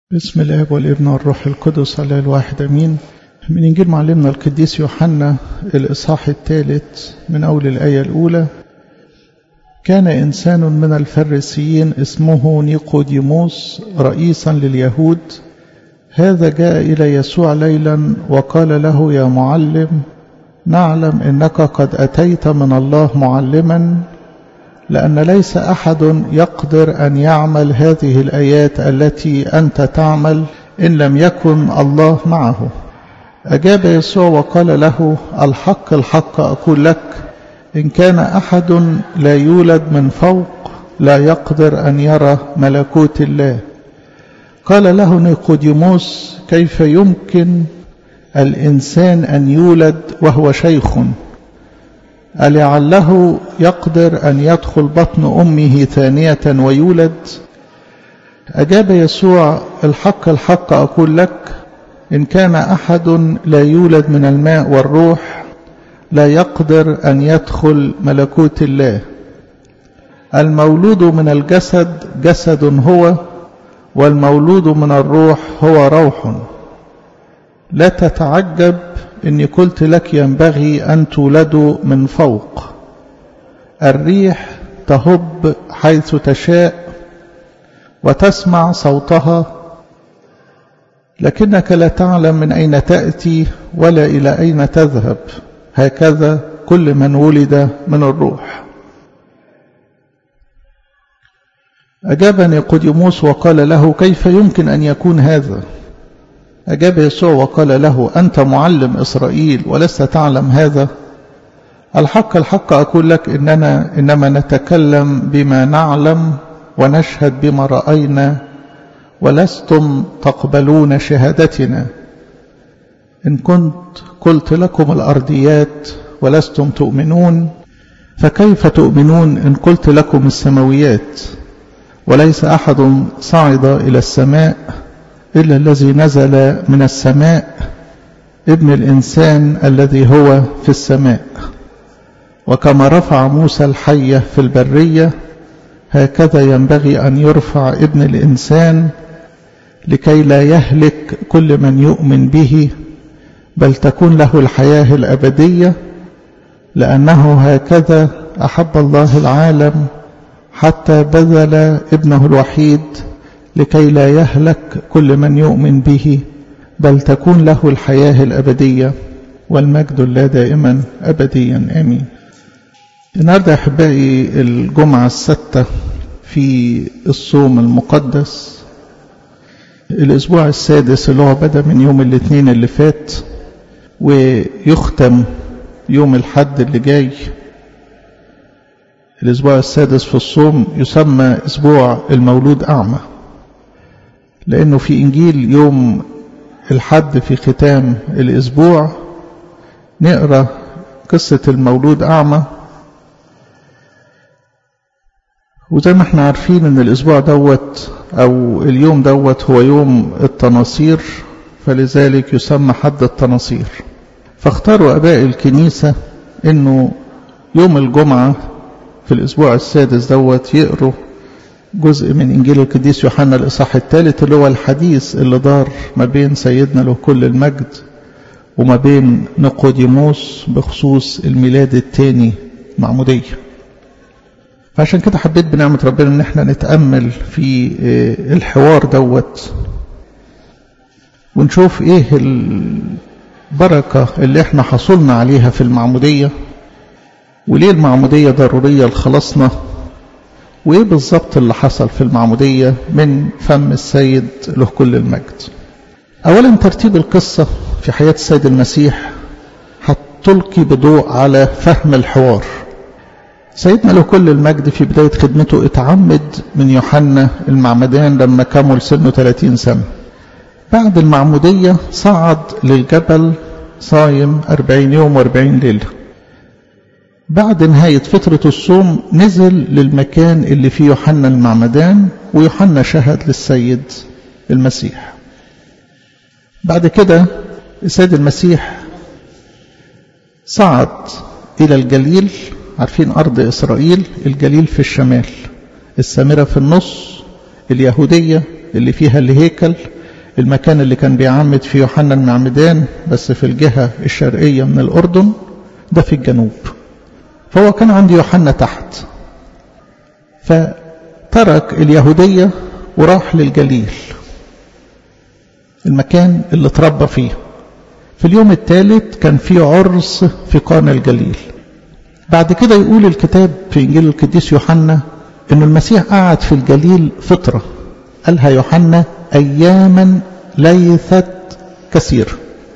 بسم الاب والابن والروح القدس على الواحد امين من انجيل معلمنا القديس يوحنا الاصحاح الثالث من اول الايه الاولى كان انسان من الفريسيين اسمه نيقوديموس رئيسا لليهود هذا جاء الى يسوع ليلا وقال له يا معلم نعلم انك قد اتيت من الله معلما لأن ليس أحد يقدر أن يعمل هذه الآيات التي أنت تعمل إن لم يكن الله معه أجاب يسوع وقال له الحق الحق أقول لك إن كان أحد لا يولد من فوق لا يقدر أن يرى ملكوت الله قال له نيقوديموس كيف يمكن الإنسان أن يولد وهو شيخ ألعله يقدر أن يدخل بطن أمه ثانية ويولد أجاب يسوع الحق الحق أقول لك إن كان أحد لا يولد من الماء والروح لا يقدر أن يدخل ملكوت الله المولود من الجسد جسد هو والمولود من الروح هو روح لا تتعجب إني قلت لك ينبغي أن تولدوا من فوق الريح تهب حيث تشاء وتسمع صوتها لكنك لا تعلم من أين تأتي ولا إلى أين تذهب هكذا كل من ولد من الروح أجاب نيقوديموس وقال له كيف يمكن أن يكون هذا أجاب يسوع وقال له أنت معلم إسرائيل ولست تعلم هذا الحق الحق أقول لك إننا إنما نتكلم بما نعلم ونشهد بما رأينا ولستم تقبلون شهادتنا إن كنت قلت لكم الأرضيات ولستم تؤمنون فكيف تؤمنون إن قلت لكم السماويات وليس أحد صعد إلى السماء إلا الذي نزل من السماء ابن الإنسان الذي هو في السماء وكما رفع موسى الحية في البرية هكذا ينبغي أن يرفع ابن الإنسان لكي لا يهلك كل من يؤمن به بل تكون له الحياة الأبدية لأنه هكذا أحب الله العالم حتى بذل ابنه الوحيد لكي لا يهلك كل من يؤمن به بل تكون له الحياة الأبدية والمجد لا دائما أبديا آمين النهاردة أحبائي الجمعة الستة في الصوم المقدس الأسبوع السادس اللي هو بدأ من يوم الاثنين اللي فات ويختم يوم الحد اللي جاي الأسبوع السادس في الصوم يسمى أسبوع المولود أعمى لأنه في إنجيل يوم الحد في ختام الأسبوع نقرأ قصة المولود أعمى وزي ما احنا عارفين ان الأسبوع دوت أو اليوم دوت هو يوم التناصير فلذلك يسمى حد التناصير فاختاروا أباء الكنيسة انه يوم الجمعة في الأسبوع السادس دوت يقروا جزء من إنجيل القديس يوحنا الإصحاح الثالث اللي هو الحديث اللي دار ما بين سيدنا له كل المجد وما بين نيقوديموس بخصوص الميلاد الثاني معمودية فعشان كده حبيت بنعمة ربنا ان احنا نتأمل في الحوار دوت ونشوف ايه البركة اللي احنا حصلنا عليها في المعمودية وليه المعمودية ضرورية لخلاصنا وإيه بالظبط اللي حصل في المعمودية من فم السيد له كل المجد أولا ترتيب القصة في حياة السيد المسيح هتلقي بضوء على فهم الحوار سيدنا له كل المجد في بداية خدمته اتعمد من يوحنا المعمدان لما كمل سنه 30 سنة بعد المعمودية صعد للجبل صايم 40 يوم و40 ليلة بعد نهاية فترة الصوم نزل للمكان اللي فيه يوحنا المعمدان ويوحنا شهد للسيد المسيح بعد كده السيد المسيح صعد إلى الجليل عارفين أرض إسرائيل الجليل في الشمال السامرة في النص اليهودية اللي فيها الهيكل المكان اللي كان بيعمد فيه يوحنا المعمدان بس في الجهة الشرقية من الأردن ده في الجنوب فهو كان عند يوحنا تحت فترك اليهودية وراح للجليل المكان اللي اتربى فيه في اليوم الثالث كان في عرس في قانا الجليل بعد كده يقول الكتاب في إنجيل القديس يوحنا أن المسيح قعد في الجليل فترة قالها يوحنا أياما ليست كثير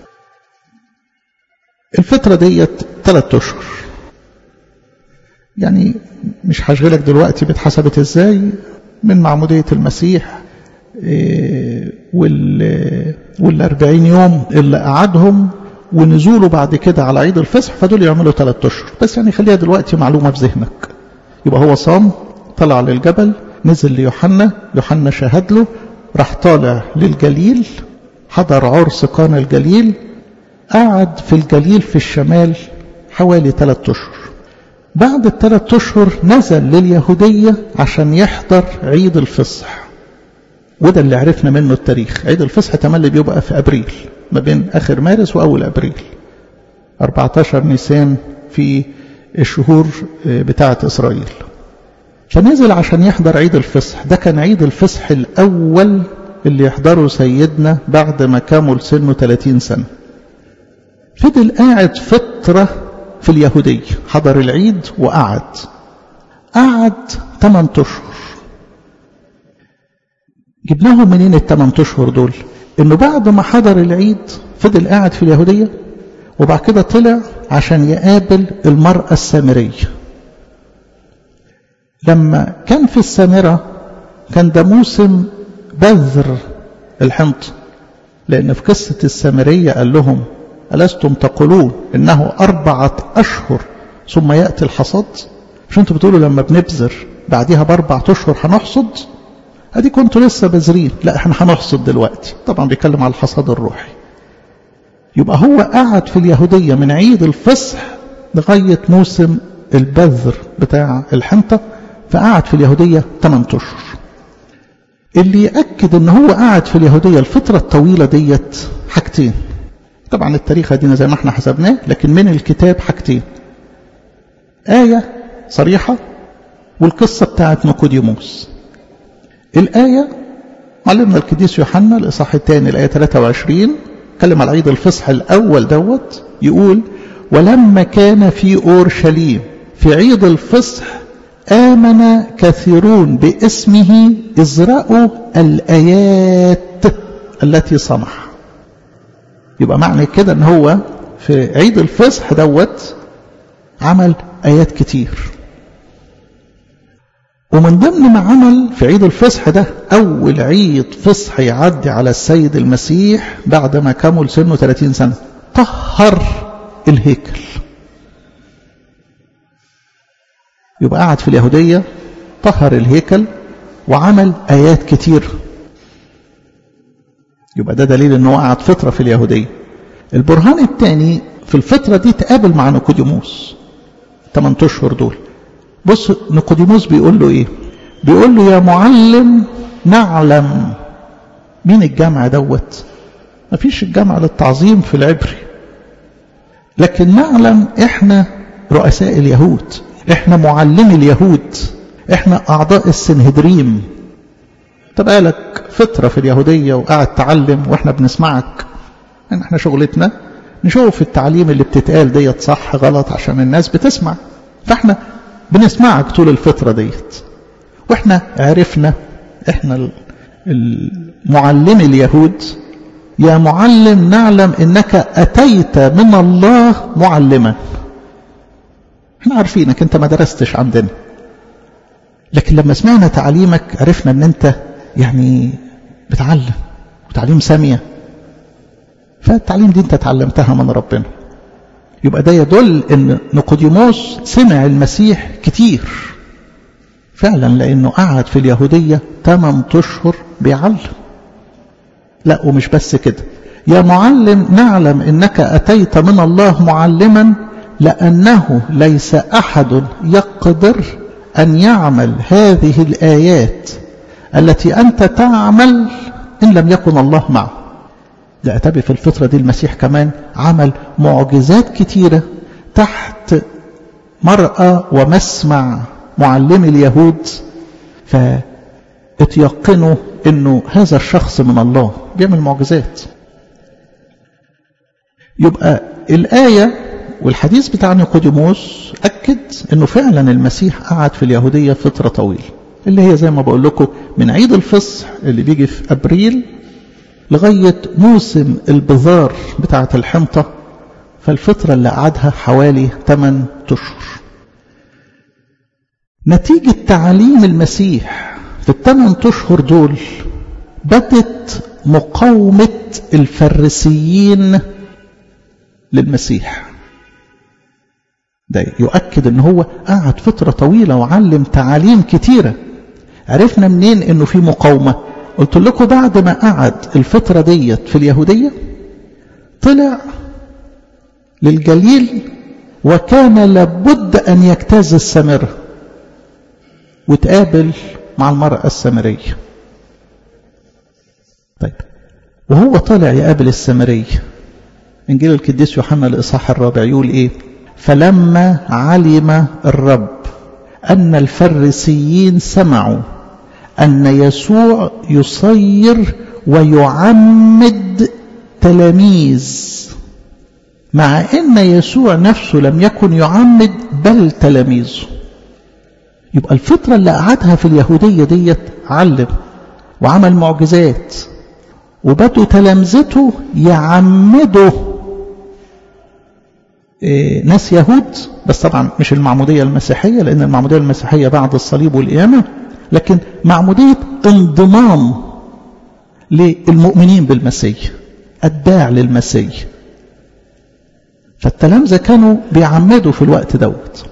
الفترة ديت ثلاثة أشهر يعني مش هشغلك دلوقتي بتحسبت ازاي من معمودية المسيح وال والأربعين يوم اللي قعدهم ونزوله بعد كده على عيد الفصح فدول يعملوا ثلاثة أشهر بس يعني خليها دلوقتي معلومة في ذهنك يبقى هو صام طلع للجبل نزل ليوحنا يوحنا شهد له راح طالع للجليل حضر عرس قانا الجليل قعد في الجليل في الشمال حوالي ثلاثة أشهر بعد الثلاث أشهر نزل لليهودية عشان يحضر عيد الفصح وده اللي عرفنا منه التاريخ عيد الفصح تملي بيبقى في أبريل ما بين آخر مارس وأول أبريل 14 نيسان في الشهور بتاعة إسرائيل فنزل عشان يحضر عيد الفصح ده كان عيد الفصح الأول اللي يحضره سيدنا بعد ما كمل سنه 30 سنة فضل قاعد فترة في اليهودية حضر العيد وقعد قعد 8 أشهر جبناهم منين الثمان أشهر دول إنه بعد ما حضر العيد فضل قاعد في اليهودية وبعد كده طلع عشان يقابل المرأة السامرية لما كان في السامرة كان ده موسم بذر الحنطة لأن في قصة السامرية قال لهم ألستم تقولون إنه أربعة أشهر ثم يأتي الحصاد مش أنتوا بتقولوا لما بنبذر بعديها بأربعة أشهر هنحصد أدي كنتوا لسه بذرين لا احنا هنحصد دلوقتي طبعا بيتكلم على الحصاد الروحي يبقى هو قعد في اليهودية من عيد الفصح لغاية موسم البذر بتاع الحنطة فقعد في اليهودية 8 أشهر اللي يأكد ان هو قعد في اليهودية الفترة الطويلة ديت حاجتين طبعا التاريخ ادينا زي ما احنا حسبناه لكن من الكتاب حاجتين آية صريحة والقصة بتاعت نيقوديموس الآية علمنا القديس يوحنا الإصحاح الثاني الآية 23 اتكلم على عيد الفصح الأول دوت يقول ولما كان في أورشليم في عيد الفصح آمن كثيرون باسمه إذ رأوا الآيات التي صنع يبقى معنى كده ان هو في عيد الفصح دوت عمل آيات كتير ومن ضمن ما عمل في عيد الفصح ده أول عيد فصح يعدي على السيد المسيح بعد ما كمل سنه 30 سنة طهر الهيكل يبقى قعد في اليهودية طهر الهيكل وعمل آيات كتير يبقى ده دليل انه قعد فترة في اليهودية البرهان الثاني في الفترة دي تقابل مع نيقوديموس 8 اشهر دول بص نيقوديموس بيقول له ايه بيقول له يا معلم نعلم مين الجمع دوت مفيش الجمع للتعظيم في العبري لكن نعلم احنا رؤساء اليهود احنا معلمي اليهود احنا اعضاء السنهدريم طب قالك فترة في اليهودية وقاعد تعلم واحنا بنسمعك يعني احنا شغلتنا نشوف التعليم اللي بتتقال ديت صح غلط عشان الناس بتسمع فاحنا بنسمعك طول الفترة ديت واحنا عرفنا احنا المعلم اليهود يا معلم نعلم انك اتيت من الله معلما احنا عارفينك انت ما درستش عندنا لكن لما سمعنا تعليمك عرفنا ان انت يعني بتعلم وتعليم سامية فالتعليم دي انت تعلمتها من ربنا يبقى ده يدل ان نيقوديموس سمع المسيح كتير فعلا لانه قعد في اليهودية 8 اشهر بيعلم لا ومش بس كده يا معلم نعلم انك اتيت من الله معلما لانه ليس احد يقدر ان يعمل هذه الايات التي انت تعمل ان لم يكن الله معه ده أتابي في الفترة دي المسيح كمان عمل معجزات كتيرة تحت مرأة ومسمع معلمي اليهود فاتيقنوا انه هذا الشخص من الله بيعمل معجزات يبقى الآية والحديث بتاع نيقوديموس أكد أنه فعلا المسيح قعد في اليهودية فترة طويلة اللي هي زي ما بقول لكم من عيد الفصح اللي بيجي في أبريل لغاية موسم البذار بتاعة الحنطة فالفترة اللي قعدها حوالي 8 أشهر نتيجة تعليم المسيح في الثمان أشهر دول بدت مقاومة الفريسيين للمسيح ده يؤكد ان هو قعد فترة طويلة وعلم تعاليم كتيرة عرفنا منين انه في مقاومة قلت لكم بعد ما قعد الفترة ديت في اليهودية طلع للجليل وكان لابد ان يجتاز السامرة وتقابل مع المرأة السامرية طيب وهو طالع يقابل السامرية انجيل القديس يوحنا الاصحاح الرابع يقول ايه فلما علم الرب ان الفريسيين سمعوا ان يسوع يصير ويعمد تلاميذ مع ان يسوع نفسه لم يكن يعمد بل تلاميذه يبقى الفترة اللي قعدها في اليهودية ديت علم وعمل معجزات وبدوا تلامذته يعمدوا إيه ناس يهود بس طبعا مش المعمودية المسيحية لأن المعمودية المسيحية بعد الصليب والقيامة لكن معمودية انضمام للمؤمنين بالمسيح أتباع للمسيح فالتلامذة كانوا بيعمدوا في الوقت دوت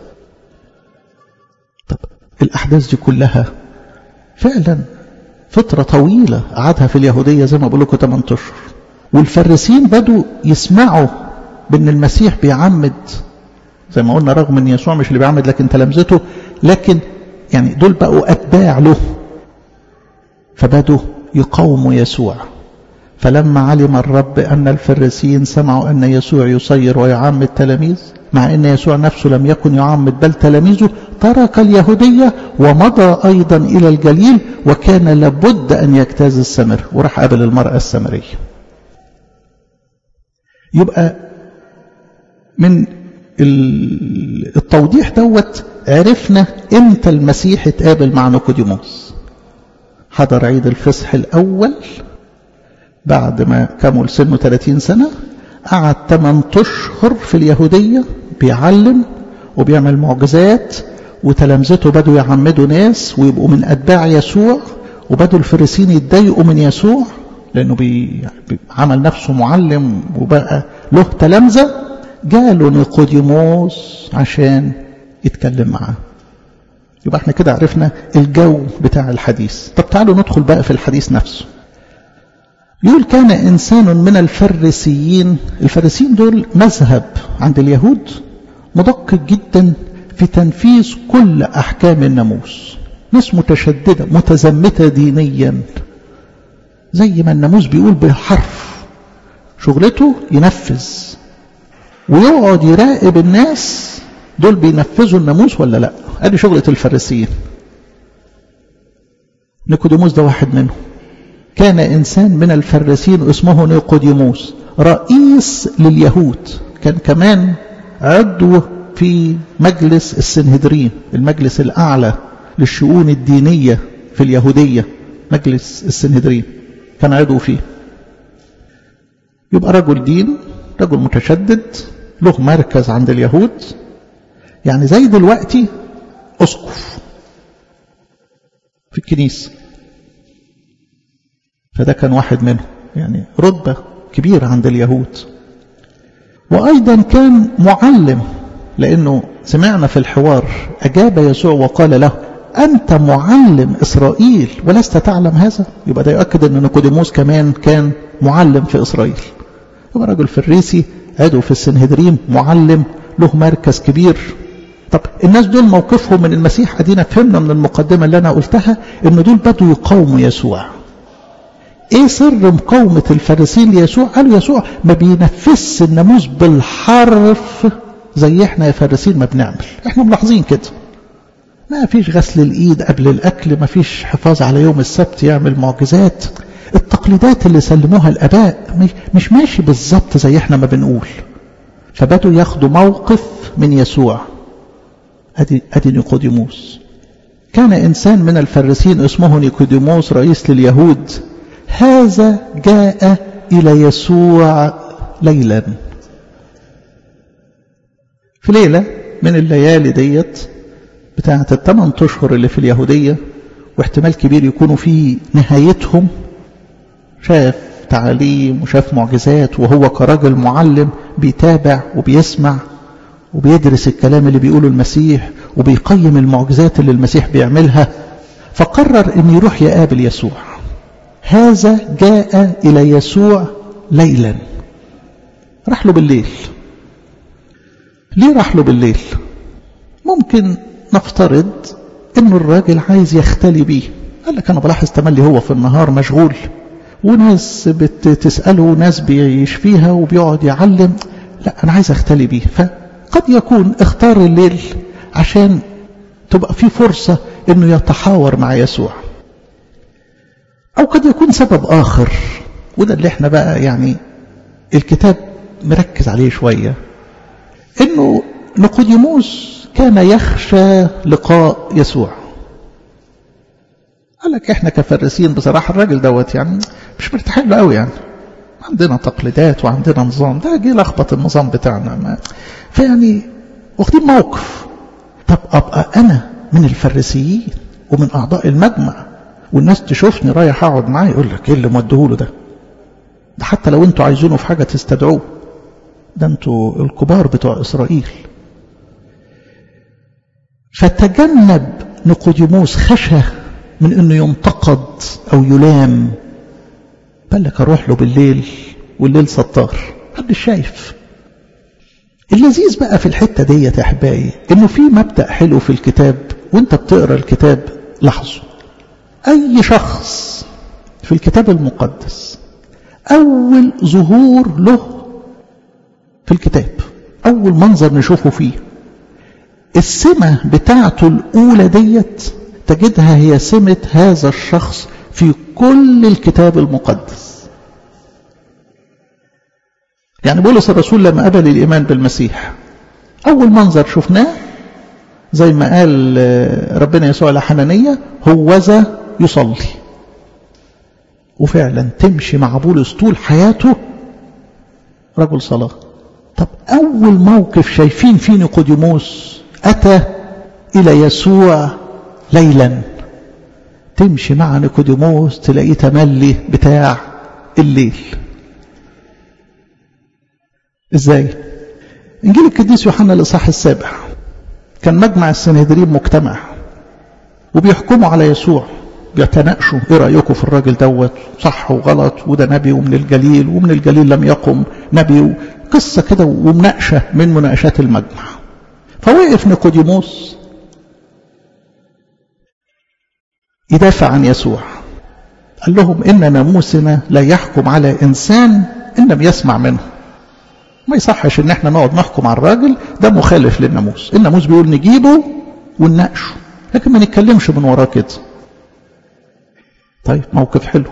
طب الأحداث دي كلها فعلا فترة طويلة قعدها في اليهودية زي ما بقول لكم 8 اشهر والفريسيين بدوا يسمعوا بان المسيح بيعمد زي ما قلنا رغم ان يسوع مش اللي بيعمد لكن تلامذته لكن يعني دول بقوا اتباع له فبدوا يقاوموا يسوع فلما علم الرب ان الفريسيين سمعوا ان يسوع يصير ويعمد تلاميذ مع ان يسوع نفسه لم يكن يعمد بل تلاميذه ترك اليهودية ومضى ايضا الى الجليل وكان لابد ان يجتاز السمر وراح قابل المرأة السمرية يبقى من التوضيح دوت عرفنا امتى المسيح اتقابل مع نيقوديموس حضر عيد الفصح الاول بعد ما كمل سنه 30 سنة قعد 8 اشهر في اليهودية بيعلم وبيعمل معجزات وتلامذته بدوا يعمدوا ناس ويبقوا من أتباع يسوع وبدوا الفريسين يتضايقوا من يسوع لأنه بي... عمل نفسه معلم وبقى له تلامذة جاله نيقوديموس عشان يتكلم معاه يبقى احنا كده عرفنا الجو بتاع الحديث طب تعالوا ندخل بقى في الحديث نفسه يقول كان إنسان من الفريسيين الفريسيين دول مذهب عند اليهود مدقق جدا في تنفيذ كل أحكام الناموس ناس متشددة متزمتة دينيا زي ما الناموس بيقول بالحرف شغلته ينفذ ويقعد يراقب الناس دول بينفذوا الناموس ولا لا ادي شغلة الفريسيين نيكوديموس ده واحد منهم كان إنسان من الفريسين اسمه نيقوديموس رئيس لليهود كان كمان عضو في مجلس السنهدرين المجلس الأعلى للشؤون الدينية في اليهودية مجلس السنهدرين كان عضو فيه يبقى رجل دين رجل متشدد له مركز عند اليهود يعني زي دلوقتي أسقف في الكنيسة فده كان واحد منهم يعني رتبة كبيرة عند اليهود وأيضا كان معلم لأنه سمعنا في الحوار أجاب يسوع وقال له أنت معلم إسرائيل ولست تعلم هذا يبقى ده يؤكد أن نيقوديموس كمان كان معلم في إسرائيل يبقى رجل فريسي عضو في السنهدرين معلم له مركز كبير طب الناس دول موقفهم من المسيح ادينا فهمنا من المقدمة اللي أنا قلتها أن دول بدوا يقاوموا يسوع ايه سر مقاومة الفارسيين ليسوع قالوا يسوع ما بينفذش الناموس بالحرف زي احنا يا فارسيين ما بنعمل احنا ملاحظين كده ما فيش غسل الايد قبل الاكل ما فيش حفاظ على يوم السبت يعمل معجزات التقليدات اللي سلموها الاباء مش ماشي بالظبط زي احنا ما بنقول فبدوا ياخدوا موقف من يسوع ادي ادي نيقوديموس كان انسان من الفريسين اسمه نيقوديموس رئيس لليهود هذا جاء الى يسوع ليلا في ليله من الليالي ديت بتاعه الثمان اشهر اللي في اليهوديه واحتمال كبير يكونوا في نهايتهم شاف تعاليم وشاف معجزات وهو كراجل معلم بيتابع وبيسمع وبيدرس الكلام اللي بيقوله المسيح وبيقيم المعجزات اللي المسيح بيعملها فقرر ان يروح يقابل يسوع هذا جاء الى يسوع ليلا راح له بالليل ليه راح له بالليل ممكن نفترض ان الراجل عايز يختلي بيه قال لك انا بلاحظ تملي هو في النهار مشغول وناس بتسأله وناس بيشفيها وبيقعد يعلم لا أنا عايز أختلي بيه فقد يكون اختار الليل عشان تبقى في فرصة أنه يتحاور مع يسوع أو قد يكون سبب آخر وده اللي احنا بقى يعني الكتاب مركز عليه شوية أنه نقوديموس كان يخشى لقاء يسوع قال لك احنا كفرسين بصراحة الراجل دوت يعني مش مرتاحين له قوي يعني عندنا تقليدات وعندنا نظام ده جه لخبط النظام بتاعنا ما فيعني واخدين موقف طب ابقى انا من الفريسيين ومن اعضاء المجمع والناس تشوفني رايح اقعد معاه يقول لك ايه اللي موديهوله ده ده حتى لو انتوا عايزينه في حاجه تستدعوه ده انتوا الكبار بتوع اسرائيل فتجنب نيقوديموس خشى من انه ينتقد او يلام قال لك اروح له بالليل والليل ستار محدش شايف اللذيذ بقى في الحتة ديت يا احبائي انه في مبدأ حلو في الكتاب وانت بتقرا الكتاب لاحظه اي شخص في الكتاب المقدس اول ظهور له في الكتاب اول منظر نشوفه فيه السمة بتاعته الاولى ديت تجدها هي سمة هذا الشخص في كل الكتاب المقدس يعني بولس الرسول لما قبل الإيمان بالمسيح أول منظر شفناه زي ما قال ربنا يسوع لحنانية هوذا يصلي وفعلا تمشي مع بولس طول حياته رجل صلاة طب أول موقف شايفين فيه نيقوديموس أتى إلى يسوع ليلا تمشي مع نيكوديموس تلاقيه تملي بتاع الليل ازاي انجيل القديس يوحنا الاصحاح السابع كان مجمع السنهدرين مجتمع وبيحكموا على يسوع بيتناقشوا ايه رايكم في الراجل دوت صح وغلط وده نبي ومن الجليل ومن الجليل لم يقم نبي قصه كده ومناقشه من مناقشات المجمع فوقف نيكوديموس يدافع عن يسوع قال لهم إن ناموسنا لا يحكم على إنسان إن لم يسمع منه ما يصحش إن احنا نقعد نحكم على الراجل ده مخالف للناموس الناموس بيقول نجيبه ونناقشه لكن ما نتكلمش من وراه كده طيب موقف حلو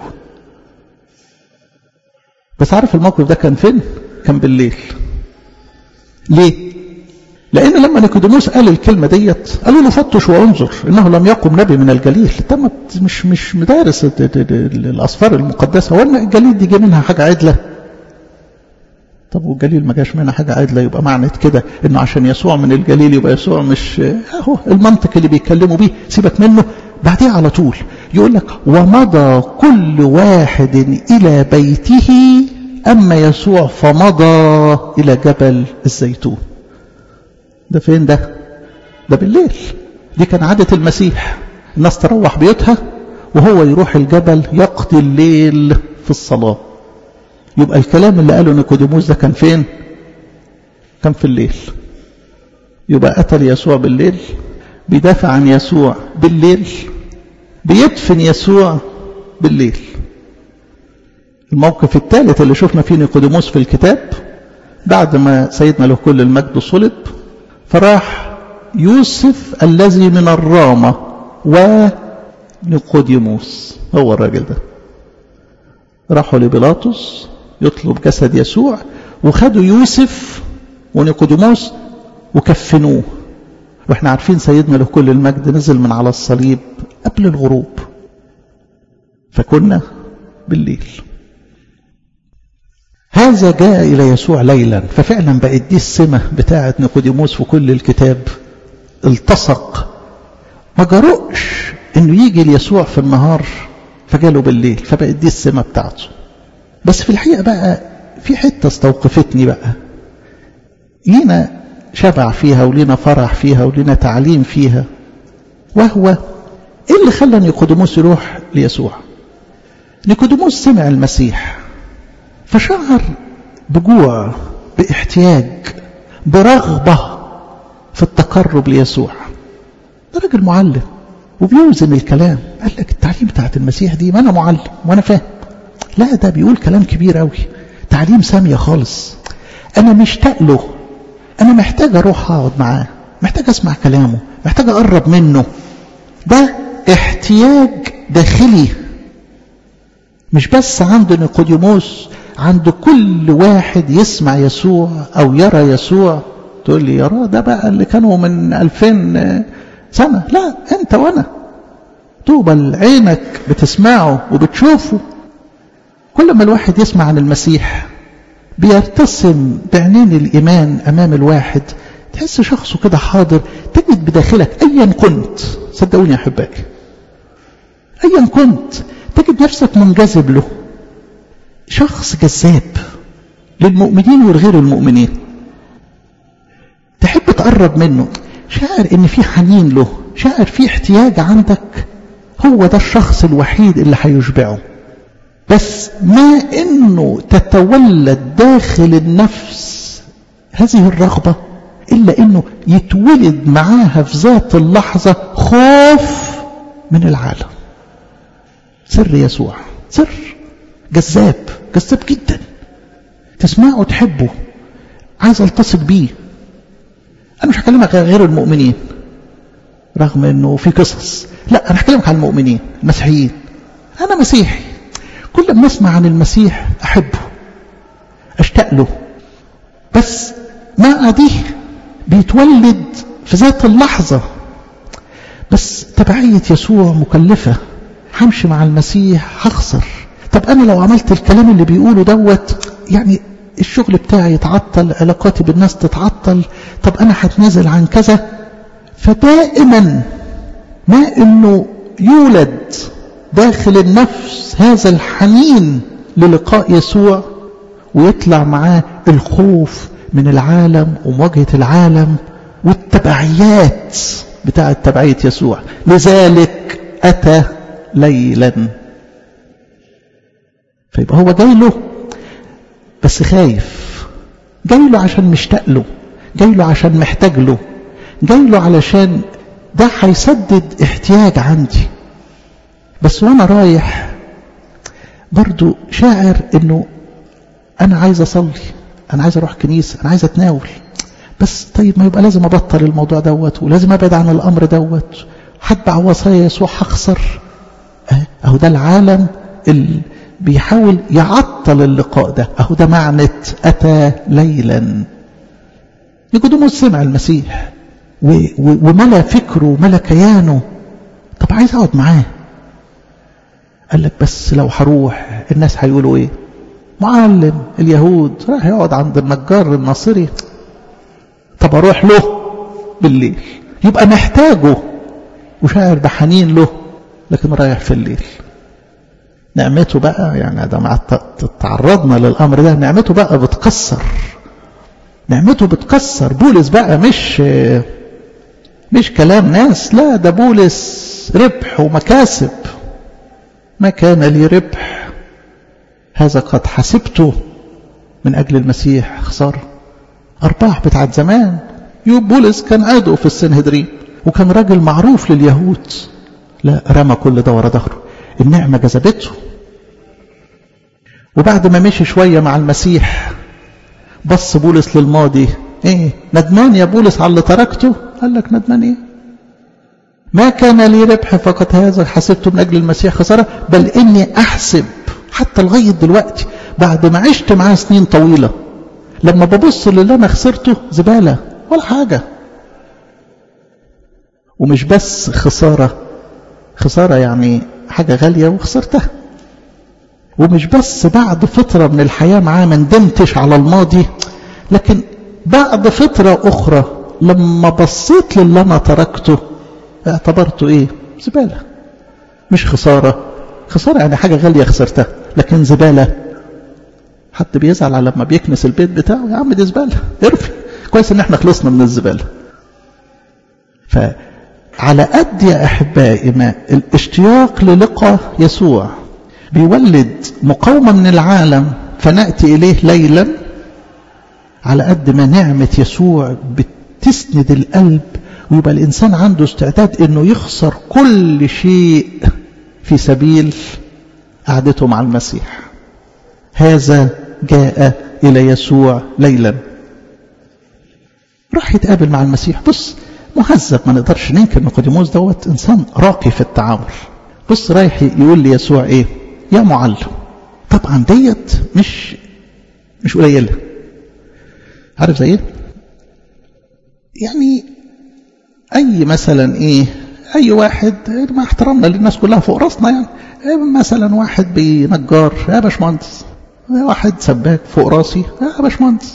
بس عارف الموقف ده كان فين كان بالليل ليه لأن لما نيكوديموس قال الكلمة ديت قالوا له فتش وانظر إنه لم يقم نبي من الجليل أنت مش مش مدارس الأسفار المقدسة هو الجليل دي جه منها حاجة عدلة طب والجليل ما جاش منها حاجة عدلة يبقى معنى كده إنه عشان يسوع من الجليل يبقى يسوع مش أهو المنطق اللي بيتكلموا بيه سيبك منه بعدين على طول يقول لك ومضى كل واحد إلى بيته أما يسوع فمضى إلى جبل الزيتون ده فين ده ده بالليل دي كان عادة المسيح الناس تروح بيوتها وهو يروح الجبل يقضي الليل في الصلاة يبقى الكلام اللي قاله نيكوديموس ده كان فين كان في الليل يبقى قتل يسوع بالليل بيدافع عن يسوع بالليل بيدفن يسوع بالليل الموقف الثالث اللي شفنا فيه نيقوديموس في الكتاب بعد ما سيدنا له كل المجد صلب فراح يوسف الذي من الرامة ونيقوديموس هو الراجل ده راحوا لبيلاطس يطلب جسد يسوع وخدوا يوسف ونيقوديموس وكفنوه واحنا عارفين سيدنا له كل المجد نزل من على الصليب قبل الغروب فكنا بالليل هذا جاء إلى يسوع ليلا ففعلا بقت دي السمة بتاعة نيقوديموس في كل الكتاب التصق ما جرؤش انه يجي ليسوع في النهار فجاله بالليل فبقت دي السمة بتاعته بس في الحقيقة بقى في حتة استوقفتني بقى لينا شبع فيها ولينا فرح فيها ولينا تعليم فيها وهو ايه اللي خلى نيقوديموس يروح ليسوع نيقوديموس سمع المسيح فشعر بجوع باحتياج برغبة في التقرب ليسوع ده راجل معلم وبيوزن الكلام قال لك التعليم بتاعت المسيح دي ما انا معلم وانا فاهم لا ده بيقول كلام كبير قوي تعليم سامية خالص انا مشتاق له انا محتاج اروح اقعد معاه محتاج اسمع كلامه محتاج اقرب منه ده احتياج داخلي مش بس عند نيقوديموس عند كل واحد يسمع يسوع او يرى يسوع تقول لي يرى ده بقى اللي كانوا من ألفين سنة لا انت وانا طوبى عينك بتسمعه وبتشوفه كل ما الواحد يسمع عن المسيح بيرتسم بعينين الإيمان أمام الواحد تحس شخصه كده حاضر تجد بداخلك أيا كنت صدقوني يا أحبائي أيا كنت تجد نفسك منجذب له شخص جذاب للمؤمنين والغير المؤمنين تحب تقرب منه شاعر ان في حنين له شاعر في احتياج عندك هو ده الشخص الوحيد اللي هيشبعه بس ما انه تتولد داخل النفس هذه الرغبة الا انه يتولد معاها في ذات اللحظة خوف من العالم سر يسوع سر جذاب جذاب جدا تسمعه تحبه عايز التصق بيه انا مش هكلمك عن غير المؤمنين رغم انه في قصص لا انا هكلمك عن المؤمنين المسيحيين انا مسيحي كل ما اسمع عن المسيح احبه اشتاق له بس مع دي بيتولد في ذات اللحظة بس تبعية يسوع مكلفة همشي مع المسيح هخسر طب انا لو عملت الكلام اللي بيقوله دوت يعني الشغل بتاعي يتعطل علاقاتي بالناس تتعطل طب انا هتنازل عن كذا فدائما ما انه يولد داخل النفس هذا الحنين للقاء يسوع ويطلع معاه الخوف من العالم ومواجهة العالم والتبعيات بتاعة تبعية يسوع لذلك أتى ليلا فيبقى هو جاي له بس خايف جاي له عشان مشتاق له جاي له عشان محتاج له جاي له علشان ده هيسدد احتياج عندي بس وانا رايح برضو شاعر انه انا عايز اصلي انا عايز اروح كنيسة انا عايز اتناول بس طيب ما يبقى لازم ابطل الموضوع دوت ولازم ابعد عن الامر دوت هتبع وصايا يسوع هخسر اهو ده العالم اللي بيحاول يعطل اللقاء ده اهو ده معنى اتى ليلا نيقوديموس سمع المسيح وملا فكره وملا كيانه طب عايز اقعد معاه قال لك بس لو هروح الناس هيقولوا ايه معلم اليهود راح يقعد عند النجار الناصري طب اروح له بالليل يبقى محتاجه وشاعر بحنين له لكن رايح في الليل نعمته بقى يعني ده مع تعرضنا للامر ده نعمته بقى بتكسر نعمته بتكسر بولس بقى مش مش كلام ناس لا ده بولس ربح ومكاسب ما كان لي ربح هذا قد حسبته من أجل المسيح خسارة أرباح بتاعت زمان يوب بولس كان عضو في السنهدرين وكان راجل معروف لليهود لا رمى كل ده ورا ظهره النعمة جذبته وبعد ما مشي شوية مع المسيح بص بولس للماضي ايه ندمان يا بولس على اللي تركته قال لك ندمان ايه ما كان لي ربح فقط هذا حسبته من أجل المسيح خسارة بل إني أحسب حتى لغاية دلوقتي بعد ما عشت معاه سنين طويلة لما ببص للي أنا خسرته زبالة ولا حاجة ومش بس خسارة خسارة يعني حاجة غالية وخسرتها ومش بس بعد فترة من الحياة معاه ما ندمتش على الماضي لكن بعد فترة أخرى لما بصيت للي أنا تركته اعتبرته إيه زبالة مش خسارة خسارة يعني حاجة غالية خسرتها لكن زبالة حد بيزعل على لما بيكنس البيت بتاعه يا عم دي زبالة ارفي كويس ان احنا خلصنا من الزبالة فعلى قد يا احبائي ما الاشتياق للقاء يسوع بيولد مقاومة من العالم فنأتي إليه ليلا على قد ما نعمة يسوع بتسند القلب ويبقى الإنسان عنده استعداد أنه يخسر كل شيء في سبيل قعدته مع المسيح هذا جاء إلى يسوع ليلا راح يتقابل مع المسيح بص مهذب ما نقدرش ننكر نيقوديموس دوت إنسان راقي في التعامل بص رايح يقول ليسوع إيه يا معلم طبعا ديت مش مش قليله عارف زي ايه يعني اي مثلا ايه اي واحد مع احترامنا للناس كلها فوق راسنا يعني مثلا واحد بنجار يا باشمهندس واحد سباك فوق راسي يا باشمهندس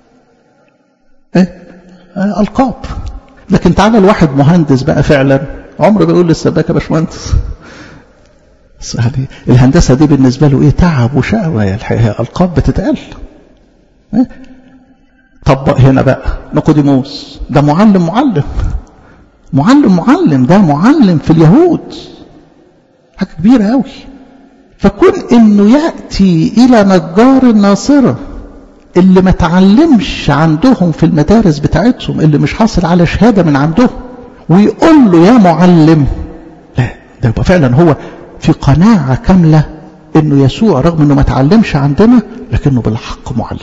ايه آه القاب لكن تعالى الواحد مهندس بقى فعلا عمره بيقول للسباك يا باشمهندس يعني الهندسة دي بالنسبة له ايه تعب وشقوة يا الحقيقة القاب بتتقل إيه؟ طبق هنا بقى نيقوديموس ده معلم معلم معلم معلم ده معلم في اليهود حاجة كبيرة قوي فكون انه يأتي الى نجار الناصرة اللي ما تعلمش عندهم في المدارس بتاعتهم اللي مش حاصل على شهادة من عندهم ويقول له يا معلم لا ده يبقى فعلا هو في قناعة كاملة انه يسوع رغم انه ما تعلمش عندنا لكنه بالحق معلم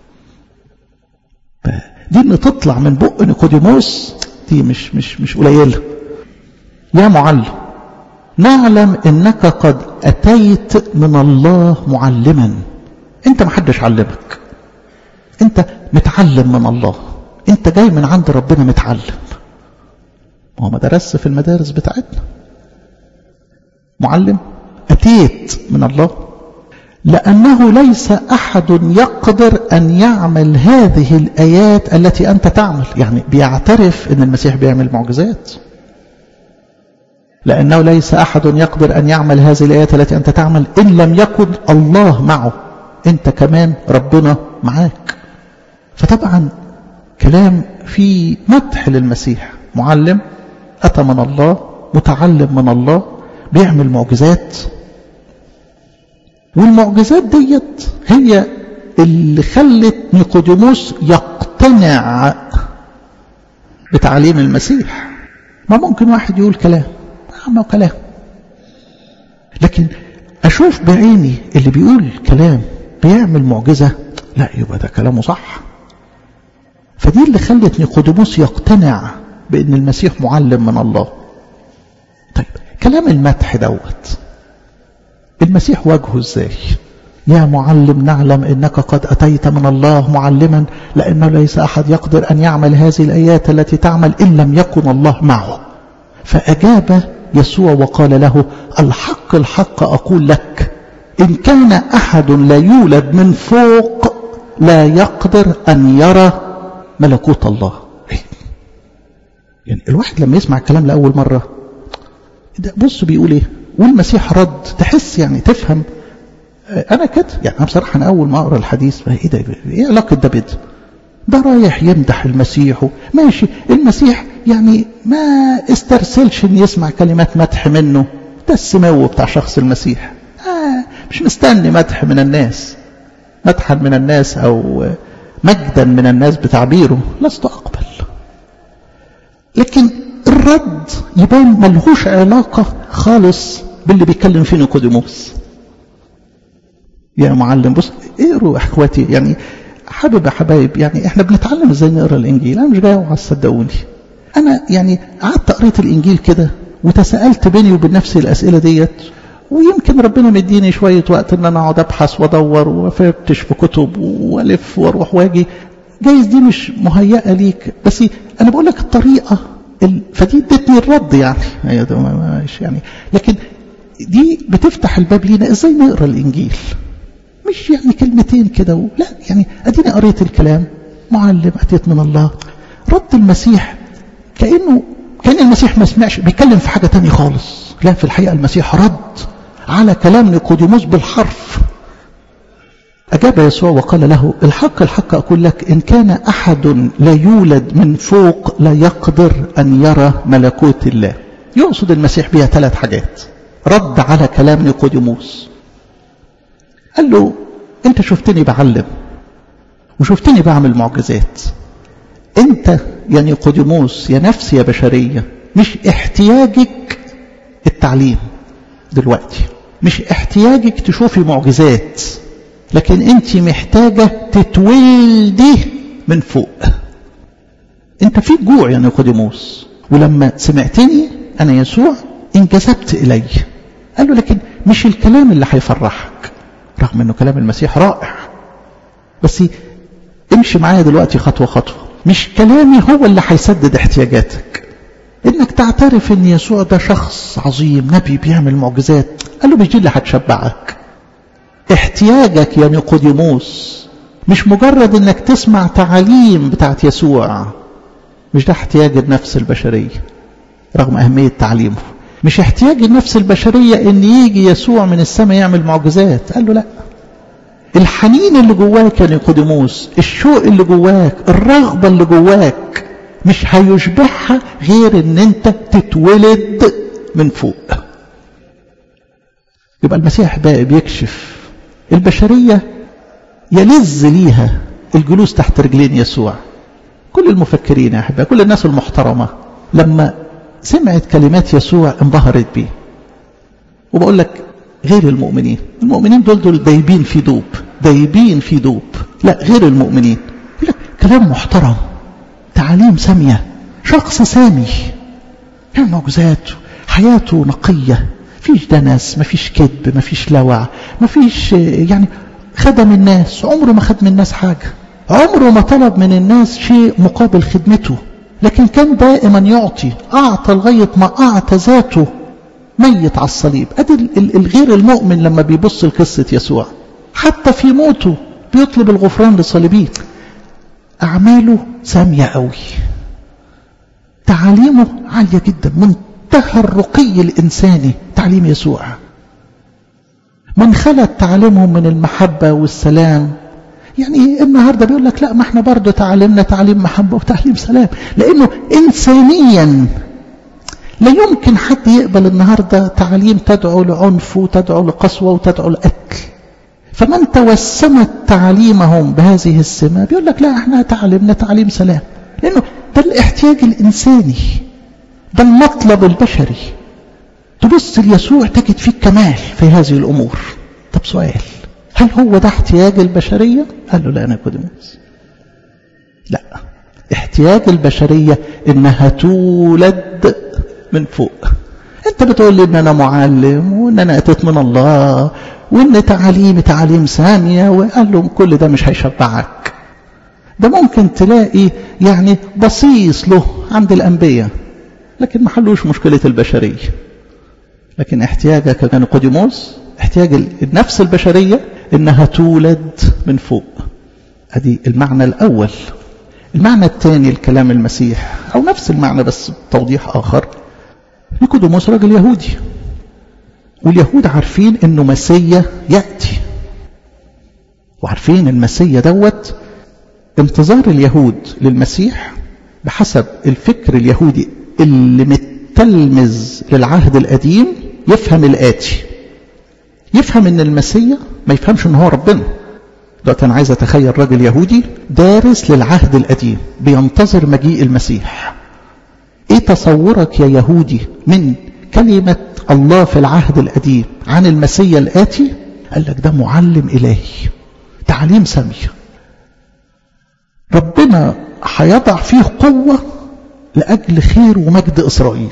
دي ان تطلع من بق نيقوديموس دي مش مش مش قليله يا معلم نعلم انك قد اتيت من الله معلما انت ما حدش علمك انت متعلم من الله انت جاي من عند ربنا متعلم ما هو ما درس في المدارس بتاعتنا معلم اتيت من الله لأنه ليس أحد يقدر أن يعمل هذه الآيات التي أنت تعمل يعني بيعترف أن المسيح بيعمل معجزات لأنه ليس أحد يقدر أن يعمل هذه الآيات التي أنت تعمل إن لم يكن الله معه أنت كمان ربنا معاك فطبعا كلام في مدح للمسيح معلم أتى من الله متعلم من الله بيعمل معجزات والمعجزات ديت هي اللي خلت نيقوديموس يقتنع بتعليم المسيح ما ممكن واحد يقول كلام ما كلام لكن اشوف بعيني اللي بيقول كلام بيعمل معجزة لا يبقى ده كلامه صح فدي اللي خلت نيقوديموس يقتنع بان المسيح معلم من الله طيب كلام المدح دوت المسيح وجهه ازاي يا معلم نعلم انك قد اتيت من الله معلما لانه ليس احد يقدر ان يعمل هذه الايات التي تعمل ان لم يكن الله معه فاجاب يسوع وقال له الحق الحق اقول لك ان كان احد لا يولد من فوق لا يقدر ان يرى ملكوت الله يعني الواحد لما يسمع الكلام لاول مره ده بص بيقول ايه والمسيح رد تحس يعني تفهم انا كده يعني بصراحه انا اول ما اقرا الحديث ايه ده ايه علاقه ده بده ده رايح يمدح المسيح ماشي المسيح يعني ما استرسلش ان يسمع كلمات مدح منه ده السمو بتاع شخص المسيح آه مش مستني مدح من الناس مدحا من الناس او مجدا من الناس بتعبيره لست اقبل لكن الرد يبان ملهوش علاقة خالص باللي بيتكلم فيه نيقوديموس يا معلم بص اقروا اخواتي يعني حابب يا حبايب يعني احنا بنتعلم ازاي نقرا الانجيل انا مش جاي اوعظ صدقوني انا يعني قعدت قريت الانجيل كده وتساءلت بيني وبين نفسي الاسئله ديت ويمكن ربنا مديني شويه وقت ان انا اقعد ابحث وادور وافتش في كتب والف واروح واجي جايز دي مش مهيئه ليك بس انا بقول لك الطريقه فدي ادتني الرد يعني مش يعني لكن دي بتفتح الباب لينا ازاي نقرا الانجيل مش يعني كلمتين كده لا يعني اديني قريت الكلام معلم اتيت من الله رد المسيح كانه كان المسيح ما سمعش بيتكلم في حاجه تانية خالص لا في الحقيقه المسيح رد على كلام نيقوديموس بالحرف أجاب يسوع وقال له الحق الحق أقول لك إن كان أحد لا يولد من فوق لا يقدر أن يرى ملكوت الله يقصد المسيح بها ثلاث حاجات رد على كلام نيقوديموس قال له أنت شفتني بعلم وشفتني بعمل معجزات أنت يا نيقوديموس يا نفس يا بشرية مش احتياجك التعليم دلوقتي مش احتياجك تشوفي معجزات لكن انت محتاجة تتولدي من فوق انت فيك جوع يا نيقوديموس ولما سمعتني انا يسوع انجذبت الي قال له لكن مش الكلام اللي هيفرحك رغم انه كلام المسيح رائع بس امشي معايا دلوقتي خطوة خطوة مش كلامي هو اللي هيسدد احتياجاتك انك تعترف ان يسوع ده شخص عظيم نبي بيعمل معجزات قال له مش دي اللي هتشبعك احتياجك يا نيقوديموس مش مجرد انك تسمع تعاليم بتاعت يسوع مش ده احتياج النفس البشرية رغم أهمية تعليمه مش احتياج النفس البشرية ان يجي يسوع من السماء يعمل معجزات قال له لا الحنين اللي جواك يا نيقوديموس الشوق اللي جواك الرغبة اللي جواك مش هيشبعها غير ان انت تتولد من فوق يبقى المسيح بقى بيكشف البشرية يلذ ليها الجلوس تحت رجلين يسوع كل المفكرين يا أحبائي كل الناس المحترمة لما سمعت كلمات يسوع انبهرت بيه وبقول لك غير المؤمنين المؤمنين دول دول دايبين في دوب دايبين في دوب لا غير المؤمنين يقول لك كلام محترم تعاليم سامية شخص سامي يعني معجزات حياته نقية فيش دنس مفيش كذب مفيش لوع مفيش يعني خدم الناس عمره ما خد من الناس حاجة عمره ما طلب من الناس شيء مقابل خدمته لكن كان دائما يعطي أعطى لغاية ما أعطى ذاته ميت على الصليب أدي الغير المؤمن لما بيبص لقصة يسوع حتى في موته بيطلب الغفران لصليبيه أعماله سامية قوي تعاليمه عالية جدا منتهى الرقي الإنساني تعليم يسوع من خلت تعليمهم من المحبة والسلام يعني النهاردة بيقول لك لا ما احنا برضه تعلمنا تعليم محبة وتعليم سلام لأنه إنسانيا لا يمكن حد يقبل النهاردة تعليم تدعو لعنف وتدعو لقسوة وتدعو لقتل فمن توسمت تعليمهم بهذه السمة بيقول لك لا احنا تعلمنا تعليم سلام لأنه ده الاحتياج الإنساني ده المطلب البشري تبص ليسوع تجد فيه الكمال في هذه الأمور طب سؤال هل هو ده احتياج البشرية قال له لا أنا كودموس لا احتياج البشرية إنها تولد من فوق انت بتقول لي ان انا معلم وان انا اتيت من الله وان تعاليمي تعاليم سامية وقال لهم كل ده مش هيشبعك ده ممكن تلاقي يعني بصيص له عند الانبياء لكن ما حلوش مشكلة البشرية لكن احتياجك كان قديموس احتياج النفس البشرية انها تولد من فوق ادي المعنى الاول المعنى الثاني الكلام المسيح او نفس المعنى بس توضيح اخر نيكوديموس راجل يهودي واليهود عارفين انه مسيا ياتي وعارفين المسيا دوت انتظار اليهود للمسيح بحسب الفكر اليهودي اللي متلمذ للعهد القديم يفهم الآتي يفهم ان المسيا ما يفهمش ان هو ربنا دلوقتي انا عايز اتخيل راجل يهودي دارس للعهد القديم بينتظر مجيء المسيح ايه تصورك يا يهودي من كلمة الله في العهد القديم عن المسيا الآتي قال لك ده معلم إلهي تعليم سامية ربنا هيضع فيه قوة لأجل خير ومجد إسرائيل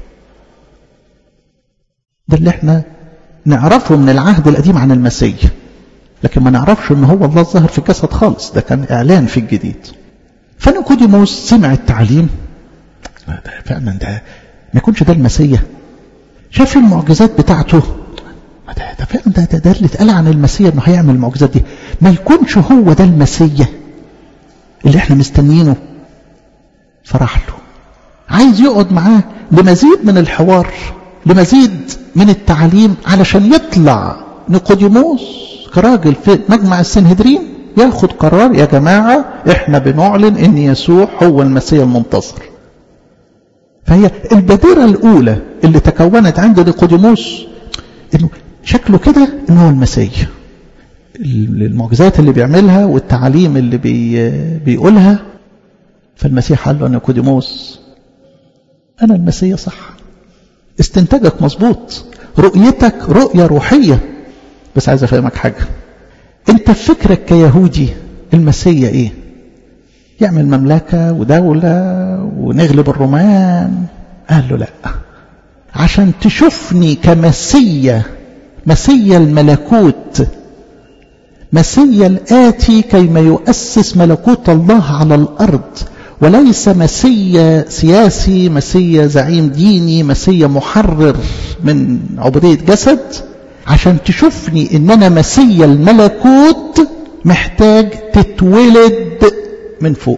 ده اللي احنا نعرفه من العهد القديم عن المسيح لكن ما نعرفش ان هو الله الظاهر في الجسد خالص ده كان اعلان في الجديد فنيقوديموس سمع التعليم ده فعلا ده ما يكونش ده المسيح شاف المعجزات بتاعته ده ده فعلا ده, ده, ده اللي اتقال عن المسيح انه هيعمل المعجزات دي ما يكونش هو ده المسيح اللي احنا مستنيينه فراح له عايز يقعد معاه لمزيد من الحوار لمزيد من التعليم علشان يطلع نيقوديموس كراجل في مجمع السنهدرين ياخد قرار يا جماعة احنا بنعلن ان يسوع هو المسيح المنتصر فهي البادرة الأولى اللي تكونت عند نيقوديموس انه شكله كده ان هو المسيح المعجزات اللي بيعملها والتعاليم اللي بي بيقولها فالمسيح قال له نيقوديموس انا المسيح صح استنتاجك مظبوط رؤيتك رؤية روحية بس عايز افهمك حاجة انت في فكرك كيهودي المسيح ايه يعمل مملكة ودولة ونغلب الرومان قال له لا عشان تشوفني كمسيا مسيا الملكوت مسيا الآتي كيما يؤسس ملكوت الله على الأرض وليس مسيا سياسي مسيا زعيم ديني مسيا محرر من عبودية جسد عشان تشوفني ان انا مسيا الملكوت محتاج تتولد من فوق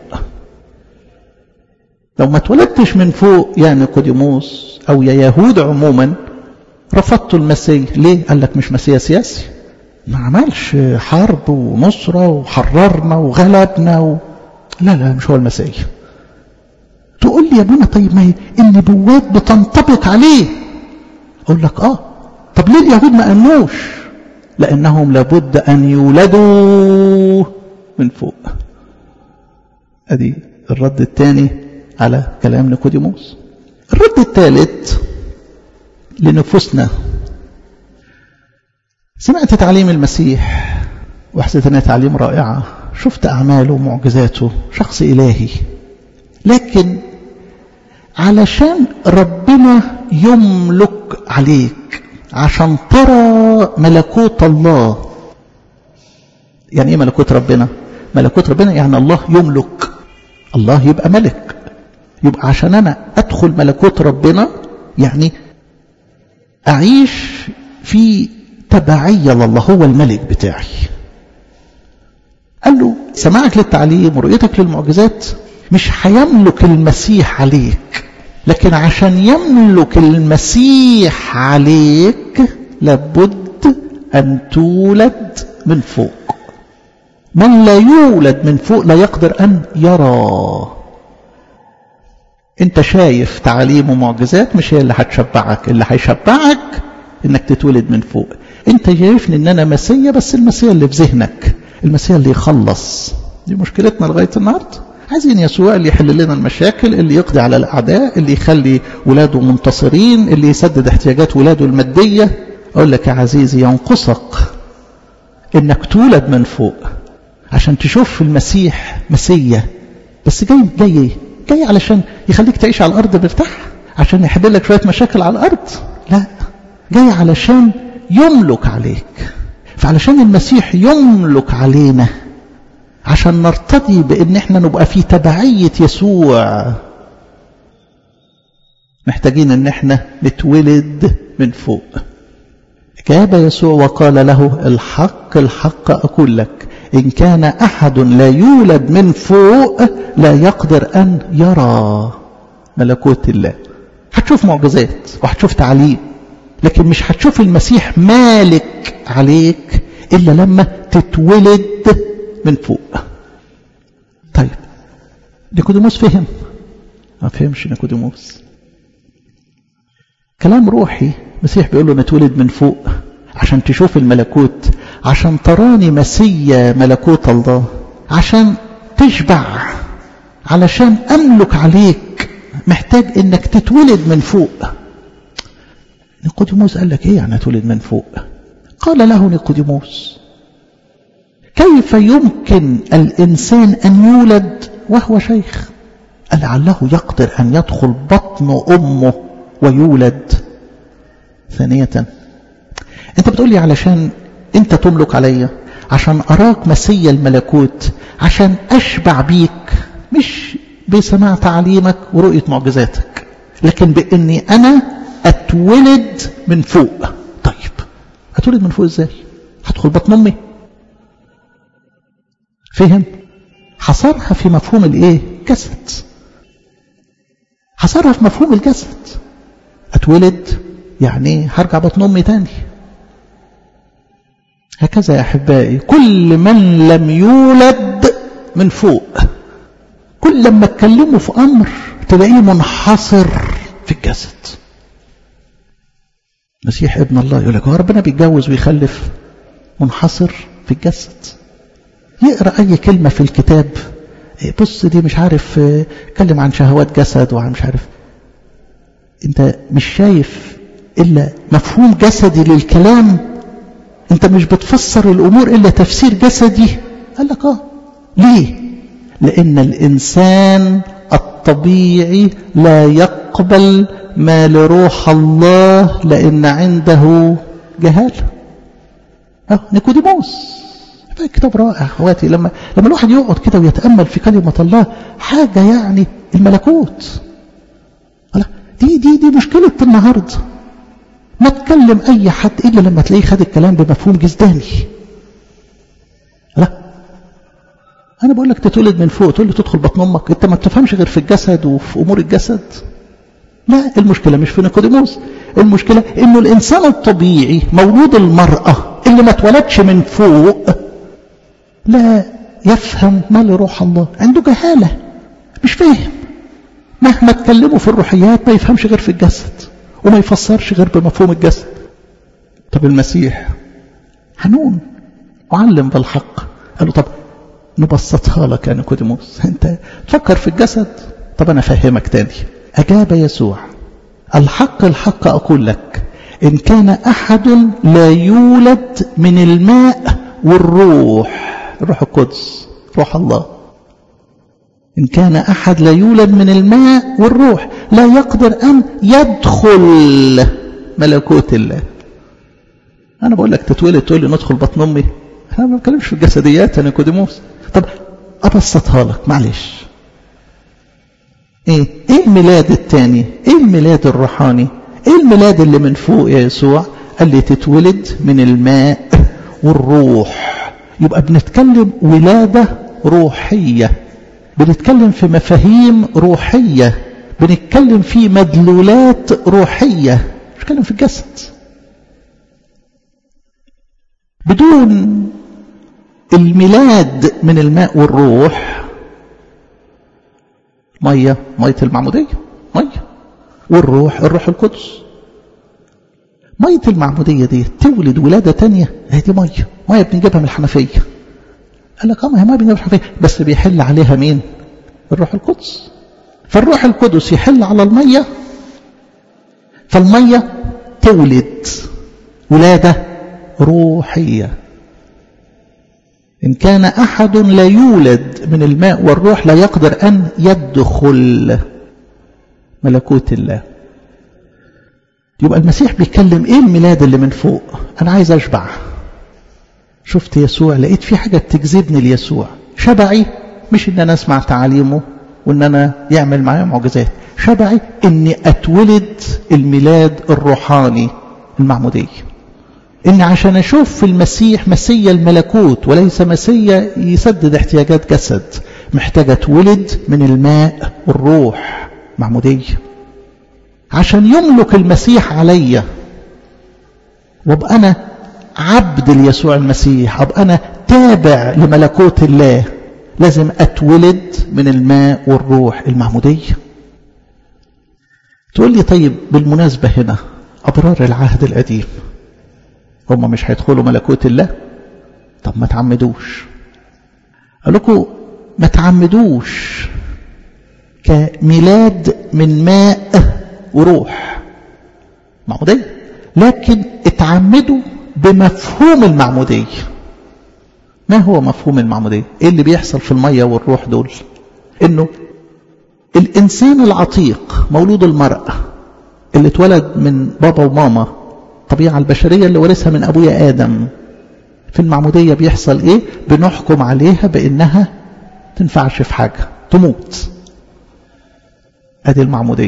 لو ما اتولدتش من فوق يا نيقوديموس او يا يهود عموما رفضت المسيح ليه قال لك مش مسيح سياسي ما عملش حرب ونصرة وحررنا وغلبنا و... لا لا مش هو المسيح تقول لي يا ابونا طيب ما هي النبوات بتنطبق عليه اقول لك اه طب ليه اليهود ما امنوش لانهم لابد ان يولدوا من فوق ادي الرد الثاني على كلام نيقوديموس الرد الثالث لنفوسنا سمعت تعليم المسيح وحسيت انها تعليم رائعه شفت اعماله ومعجزاته شخص الهي لكن علشان ربنا يملك عليك عشان ترى ملكوت الله يعني ايه ملكوت ربنا ملكوت ربنا يعني الله يملك الله يبقى ملك يبقى عشان انا ادخل ملكوت ربنا يعني اعيش في تبعية لله هو الملك بتاعي قال له سماعك للتعليم ورؤيتك للمعجزات مش هيملك المسيح عليك لكن عشان يملك المسيح عليك لابد أن تولد من فوق من لا يولد من فوق لا يقدر أن يرى انت شايف تعاليم ومعجزات مش هي اللي هتشبعك اللي هيشبعك انك تتولد من فوق انت شايفني ان انا مسيا بس المسيا اللي في ذهنك المسيا اللي يخلص دي مشكلتنا لغايه النهارده عايزين يسوع اللي يحل لنا المشاكل اللي يقضي على الاعداء اللي يخلي ولاده منتصرين اللي يسدد احتياجات ولاده الماديه اقول لك يا عزيزي ينقصك انك تولد من فوق عشان تشوف المسيح مسيا بس جاي جاي جاي علشان يخليك تعيش على الارض مرتاح عشان يحل لك شويه مشاكل على الارض لا جاي علشان يملك عليك فعلشان المسيح يملك علينا عشان نرتضي بان احنا نبقى في تبعية يسوع محتاجين ان احنا نتولد من فوق جاب يسوع وقال له الحق الحق اقول لك ان كان احد لا يولد من فوق لا يقدر ان يرى ملكوت الله هتشوف معجزات وهتشوف تعليم لكن مش هتشوف المسيح مالك عليك إلا لما تتولد من فوق طيب نيكوديموس فهم ما فهمش نيكوديموس كلام روحي المسيح بيقول له نتولد من فوق عشان تشوف الملكوت عشان تراني مسيا ملكوت الله عشان تشبع علشان أملك عليك محتاج انك تتولد من فوق نيقوديموس قال لك ايه يعني اتولد من فوق قال له نيقوديموس كيف يمكن الإنسان أن يولد وهو شيخ لعله يقدر أن يدخل بطن أمه ويولد ثانية أنت بتقول لي علشان أنت تملك عليا عشان أراك مسيا الملكوت عشان أشبع بيك مش بسماع تعليمك ورؤية معجزاتك لكن بإني أنا أتولد من فوق طيب أتولد من فوق إزاي هدخل بطن أمي فهم حصرها في مفهوم الايه جسد حصرها في مفهوم الجسد اتولد يعني هرجع بطن امي تاني هكذا يا احبائي كل من لم يولد من فوق كل لما اتكلموا في امر تلاقيه منحصر في الجسد مسيح ابن الله يقول لك هو ربنا بيتجوز ويخلف منحصر في الجسد يقرا اي كلمه في الكتاب بص دي مش عارف اتكلم عن شهوات جسد وعن مش عارف انت مش شايف الا مفهوم جسدي للكلام انت مش بتفسر الامور الا تفسير جسدي قال لك اه ليه لان الانسان الطبيعي لا يقبل ما لروح الله لان عنده جهاله اه نيكوديموس كتاب رائع اخواتي لما لما الواحد يقعد كده ويتامل في كلمه الله حاجه يعني الملكوت دي دي دي مشكله النهارده ما تكلم اي حد الا لما تلاقيه خد الكلام بمفهوم جسداني لا انا بقول لك تتولد من فوق تقول لي تدخل بطن امك انت ما بتفهمش غير في الجسد وفي امور الجسد لا المشكله مش في نيقوديموس المشكله انه الانسان الطبيعي مولود المراه اللي ما اتولدش من فوق لا يفهم ما لروح الله عنده جهالة مش فاهم مهما تكلموا في الروحيات ما يفهمش غير في الجسد وما يفسرش غير بمفهوم الجسد طب المسيح حنون معلم بالحق قال له طب نبسطها لك يا نيكوديموس انت تفكر في الجسد طب انا افهمك تاني اجاب يسوع الحق الحق اقول لك ان كان احد لا يولد من الماء والروح الروح القدس روح الله إن كان أحد لا يولد من الماء والروح لا يقدر أن يدخل ملكوت الله أنا بقول لك تتولد تقول لي ندخل بطن أمي أنا ما بتكلمش في الجسديات أنا كوديموس طب أبسطها لك معلش إيه إيه الميلاد الثاني إيه الميلاد الروحاني إيه الميلاد اللي من فوق يا يسوع قال لي تتولد من الماء والروح يبقى بنتكلم ولادة روحية بنتكلم في مفاهيم روحية بنتكلم في مدلولات روحية بنتكلم في الجسد بدون الميلاد من الماء والروح مية مية المعمودية مية والروح الروح القدس مية المعمودية دي تولد ولادة تانية هي دي مية مية بنجيبها من الحنفية قال لك اه ما هي مية بنجيبها من الحنفية بس بيحل عليها مين الروح القدس فالروح القدس يحل على المية فالمية تولد ولادة روحية إن كان أحد لا يولد من الماء والروح لا يقدر أن يدخل ملكوت الله يبقى المسيح بيتكلم ايه الميلاد اللي من فوق انا عايز اشبع شفت يسوع لقيت في حاجة بتجذبني ليسوع شبعي مش ان انا اسمع تعاليمه وان انا يعمل معايا معجزات شبعي اني اتولد الميلاد الروحاني المعمودية ان عشان اشوف في المسيح مسيا الملكوت وليس مسيا يسدد احتياجات جسد محتاج اتولد من الماء والروح معموديه عشان يملك المسيح عليا وابقى انا عبد ليسوع المسيح ابقى انا تابع لملكوت الله لازم اتولد من الماء والروح المعمودية تقول لي طيب بالمناسبة هنا أبرار العهد القديم هم مش هيدخلوا ملكوت الله طب ما تعمدوش قال لكم ما تعمدوش كميلاد من ماء وروح معمودية لكن اتعمدوا بمفهوم المعمودية ما هو مفهوم المعمودية ايه اللي بيحصل في المية والروح دول انه الانسان العتيق مولود المرأة اللي اتولد من بابا وماما الطبيعة البشرية اللي ورثها من ابويا ادم في المعمودية بيحصل ايه بنحكم عليها بانها تنفعش في حاجة تموت ادي المعمودية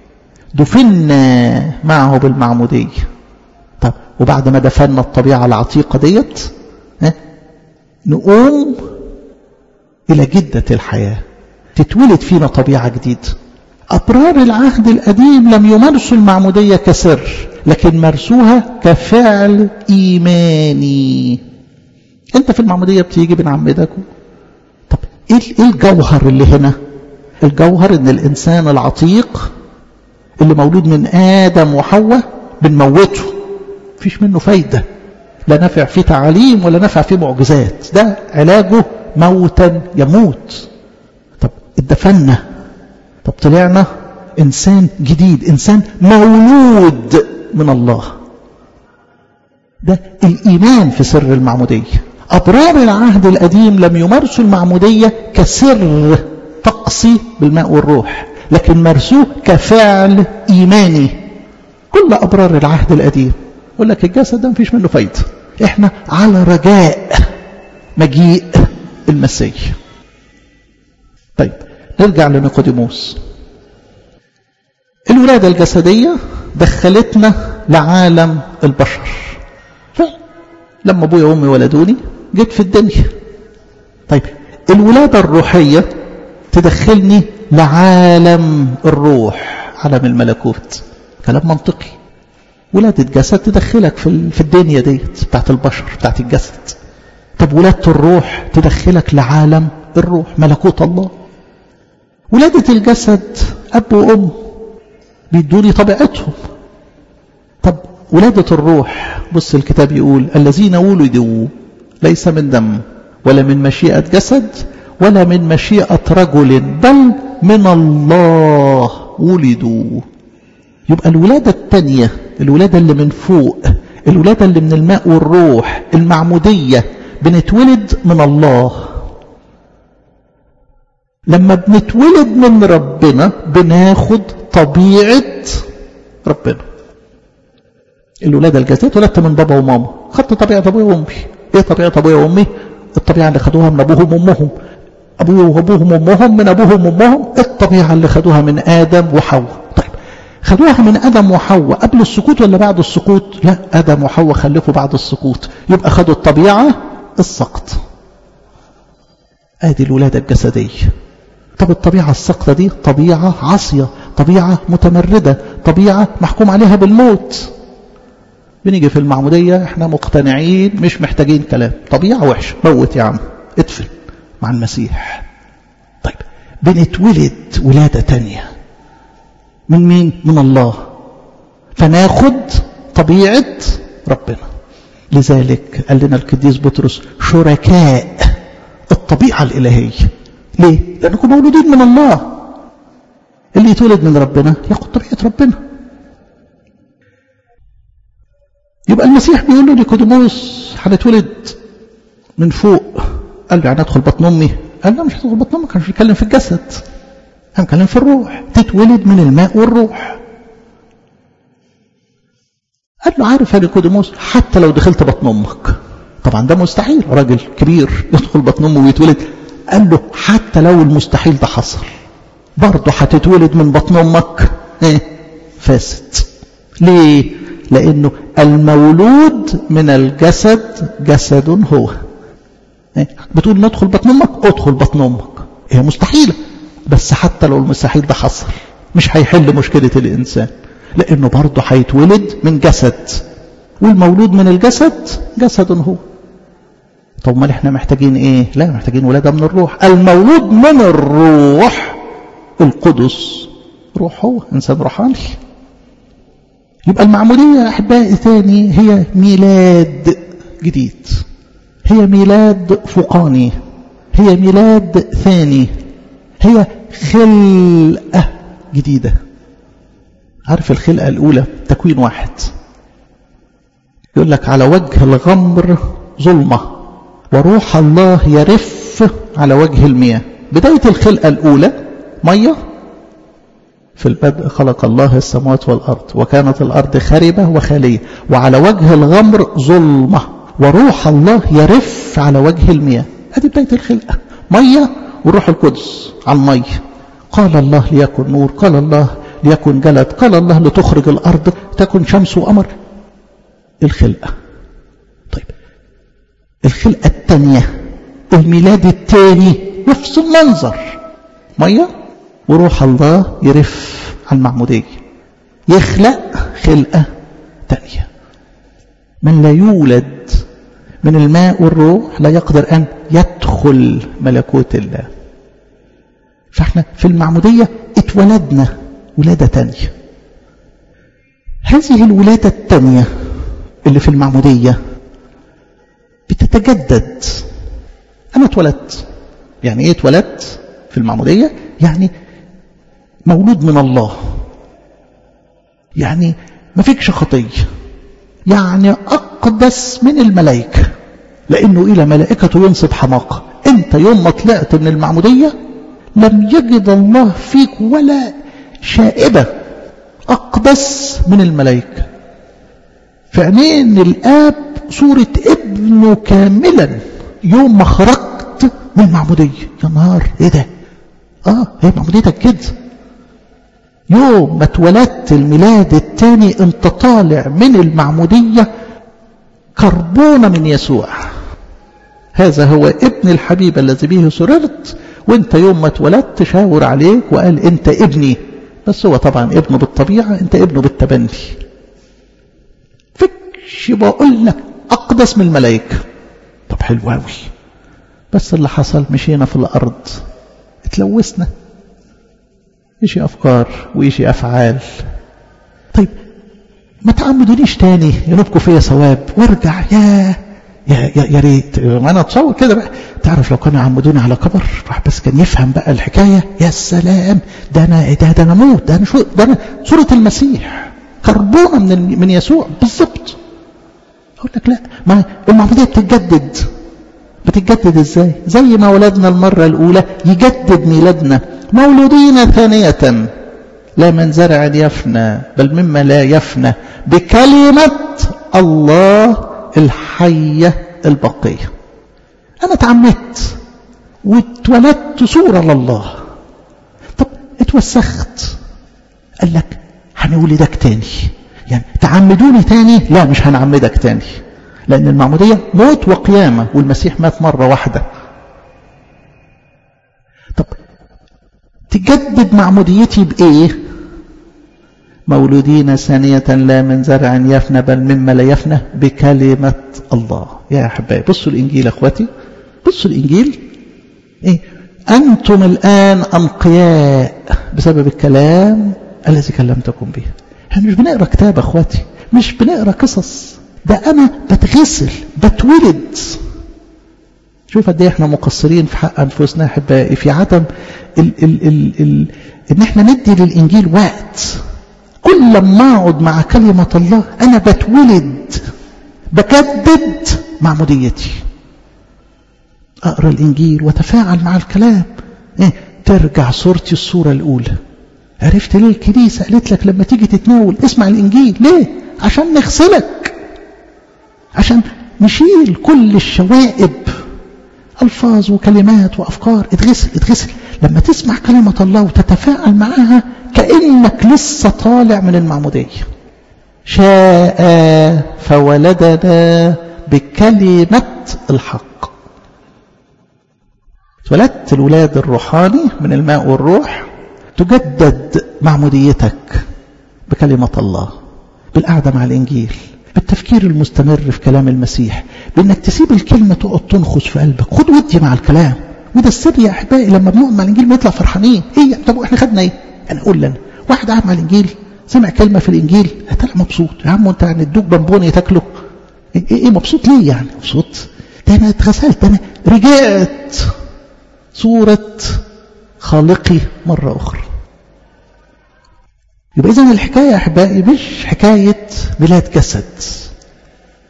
دفنا معه بالمعمودية طب وبعد ما دفنا الطبيعة العتيقة ديت ها نقوم إلى جدة الحياة تتولد فينا طبيعة جديدة أبرار العهد القديم لم يمارسوا المعمودية كسر لكن مارسوها كفعل إيماني أنت في المعمودية بتيجي بنعمدك طب إيه الجوهر اللي هنا الجوهر إن الإنسان العتيق اللي مولود من آدم وحواء بنموته مفيش منه فايدة لا نفع فيه تعاليم ولا نفع فيه معجزات ده علاجه موتا يموت طب اتدفنا طب طلعنا إنسان جديد إنسان مولود من الله ده الإيمان في سر المعمودية أبرار العهد القديم لم يمارسوا المعمودية كسر طقسي بالماء والروح لكن مارسوه كفعل إيماني كل أبرار العهد القديم يقول لك الجسد ده مفيش منه فايدة احنا على رجاء مجيء المسيح طيب نرجع لنيقوديموس الولادة الجسدية دخلتنا لعالم البشر لما ابويا وامي ولدوني جيت في الدنيا طيب الولادة الروحية تدخلني لعالم الروح عالم الملكوت كلام منطقي ولادة جسد تدخلك في في الدنيا ديت بتاعت البشر بتاعت الجسد طب ولادة الروح تدخلك لعالم الروح ملكوت الله ولادة الجسد أب وأم بيدوني طبيعتهم طب ولادة الروح بص الكتاب يقول الذين ولدوا ليس من دم ولا من مشيئة جسد ولا من مشيئة رجل بل من الله ولدوا يبقى الولادة الثانية الولادة اللي من فوق الولادة اللي من الماء والروح المعمودية بنتولد من الله لما بنتولد من ربنا بناخد طبيعة ربنا الولادة الجسدية اتولدت من بابا وماما خدت طبيعة ابويا وامي ايه طبيعة ابويا وامي الطبيعة اللي خدوها من ابوهم وامهم ابويا وابوهم وامهم من ابوهم وامهم الطبيعة اللي خدوها من ادم وحواء طيب خدوها من ادم وحواء قبل السقوط ولا بعد السقوط لا ادم وحواء خلفوا بعد السقوط يبقى خدوا الطبيعة السقط ادي الولادة الجسدية طب الطبيعة السقطة دي طبيعة عاصية طبيعة متمردة طبيعة محكوم عليها بالموت بنيجي في المعمودية احنا مقتنعين مش محتاجين كلام طبيعة وحشة موت يا عم ادفن مع المسيح طيب بنتولد ولادة تانية من مين؟ من الله فناخد طبيعة ربنا لذلك قال لنا القديس بطرس شركاء الطبيعة الإلهية ليه؟ لأنكم مولودين من الله اللي يتولد من ربنا ياخد طبيعة ربنا يبقى المسيح بيقول له نيكوديموس هنتولد من فوق قال له يعني ادخل بطن امي قال له مش هتدخل بطن امك مش بتكلم في الجسد هنتكلم في الروح تتولد من الماء والروح قال له عارف يا نيكوديموس حتى لو دخلت بطن امك طبعا ده مستحيل راجل كبير يدخل بطن امه ويتولد قال له حتى لو المستحيل ده حصل برضه هتتولد من بطن امك ايه فاسد ليه لانه المولود من الجسد جسد هو إيه؟ بتقول ندخل بطن امك ادخل بطن امك هي مستحيله بس حتى لو المستحيل ده حصل مش هيحل مشكله الانسان لانه برضه هيتولد من جسد والمولود من الجسد جسد هو طب ما احنا محتاجين ايه لا محتاجين ولاده من الروح المولود من الروح القدس روح هو انسان روحاني يبقى المعمودية يا أحبائي ثاني هي ميلاد جديد هي ميلاد فوقاني هي ميلاد ثاني هي خلقة جديدة عارف الخلقة الأولى تكوين واحد يقول لك على وجه الغمر ظلمة وروح الله يرف على وجه المياه بداية الخلقة الأولى مية في البدء خلق الله السماوات والأرض وكانت الأرض خربة وخالية وعلى وجه الغمر ظلمة وروح الله يرف على وجه المياه هذه بداية الخلقة مية والروح القدس على المية قال الله ليكن نور قال الله ليكن جلد قال الله لتخرج الأرض تكن شمس وقمر الخلقة طيب الخلقة الثانية الميلاد الثاني نفس المنظر مية وروح الله يرف على المعمودية يخلق خلقة تانية من لا يولد من الماء والروح لا يقدر أن يدخل ملكوت الله فاحنا في المعمودية اتولدنا ولادة تانية هذه الولادة التانية اللي في المعمودية بتتجدد أنا اتولدت يعني ايه اتولدت في المعمودية يعني مولود من الله يعني ما فيكش خطية يعني أقدس من الملائكة لأنه إلى ملائكته ينصب حماقة أنت يوم ما طلعت من المعمودية لم يجد الله فيك ولا شائبة أقدس من الملائكة في عينين الآب صورة ابنه كاملا يوم ما خرجت من المعمودية يا نهار ايه ده اه هي معموديتك كده يوم ما اتولدت الميلاد الثاني انت طالع من المعمودية كربونة من يسوع هذا هو ابن الحبيب الذي به سررت وانت يوم ما اتولدت شاور عليك وقال انت ابني بس هو طبعا ابنه بالطبيعة انت ابنه بالتبني فكش بقول لك اقدس من الملائكة طب حلو قوي بس اللي حصل مشينا في الارض اتلوثنا ايشي افكار وايشي افعال طيب ما تعمدونيش تاني ينوبكوا فيا ثواب وارجع يا يا يا, يا ريت انا اتصور كده بقى تعرف لو كانوا يعمدوني على كبر راح بس كان يفهم بقى الحكايه يا سلام ده انا ده ده انا موت ده انا شو ده انا صوره المسيح كربونه من من يسوع بالظبط اقول لك لا ما المعموديه بتتجدد بتتجدد ازاي زي ما ولدنا المره الاولى يجدد ميلادنا مولودين ثانيه لا من زرع يفنى بل مما لا يفنى بكلمه الله الحية البقية أنا اتعمدت واتولدت صورة لله طب اتوسخت قال لك هنولدك تاني يعني تعمدوني تاني لا مش هنعمدك تاني لأن المعمودية موت وقيامة والمسيح مات مرة واحدة طب تجدد معموديتي بإيه مولودين ثانية لا من زرع يفنى بل مما لا يفنى بكلمة الله يا أحبائي بصوا الإنجيل أخواتي بصوا الإنجيل إيه؟ أنتم الآن أنقياء بسبب الكلام الذي كلمتكم به احنا مش بنقرأ كتاب أخواتي مش بنقرأ قصص ده أنا بتغسل بتولد شوف قد ايه احنا مقصرين في حق انفسنا احبائي في عدم ال ال ال ال ان احنا ندي للانجيل وقت كل لما اقعد مع كلمة الله انا بتولد بجدد معموديتي اقرا الانجيل وتفاعل مع الكلام ايه ترجع صورتي الصورة الاولى عرفت ليه الكنيسة قالت لك لما تيجي تتناول اسمع الانجيل ليه عشان نغسلك عشان نشيل كل الشوائب ألفاظ وكلمات وأفكار اتغسل اتغسل لما تسمع كلمة الله وتتفاعل معها كأنك لسه طالع من المعمودية شاء فولدنا بكلمة الحق اتولدت الولاد الروحاني من الماء والروح تجدد معموديتك بكلمة الله بالقعدة مع الإنجيل بالتفكير المستمر في كلام المسيح بانك تسيب الكلمه تقعد تنخس في قلبك خد ودي مع الكلام وده السر يا احبائي لما بنقعد مع الانجيل بنطلع فرحانين ايه طب احنا خدنا ايه انا اقول لنا واحد قاعد مع الانجيل سمع كلمه في الانجيل طلع مبسوط يا عم انت يعني ادوك بونبوني تاكله ايه, إيه مبسوط ليه يعني مبسوط ده انا اتغسلت انا رجعت صوره خالقي مره اخرى يبقى إذن الحكاية يا أحبائي مش حكاية بلاد جسد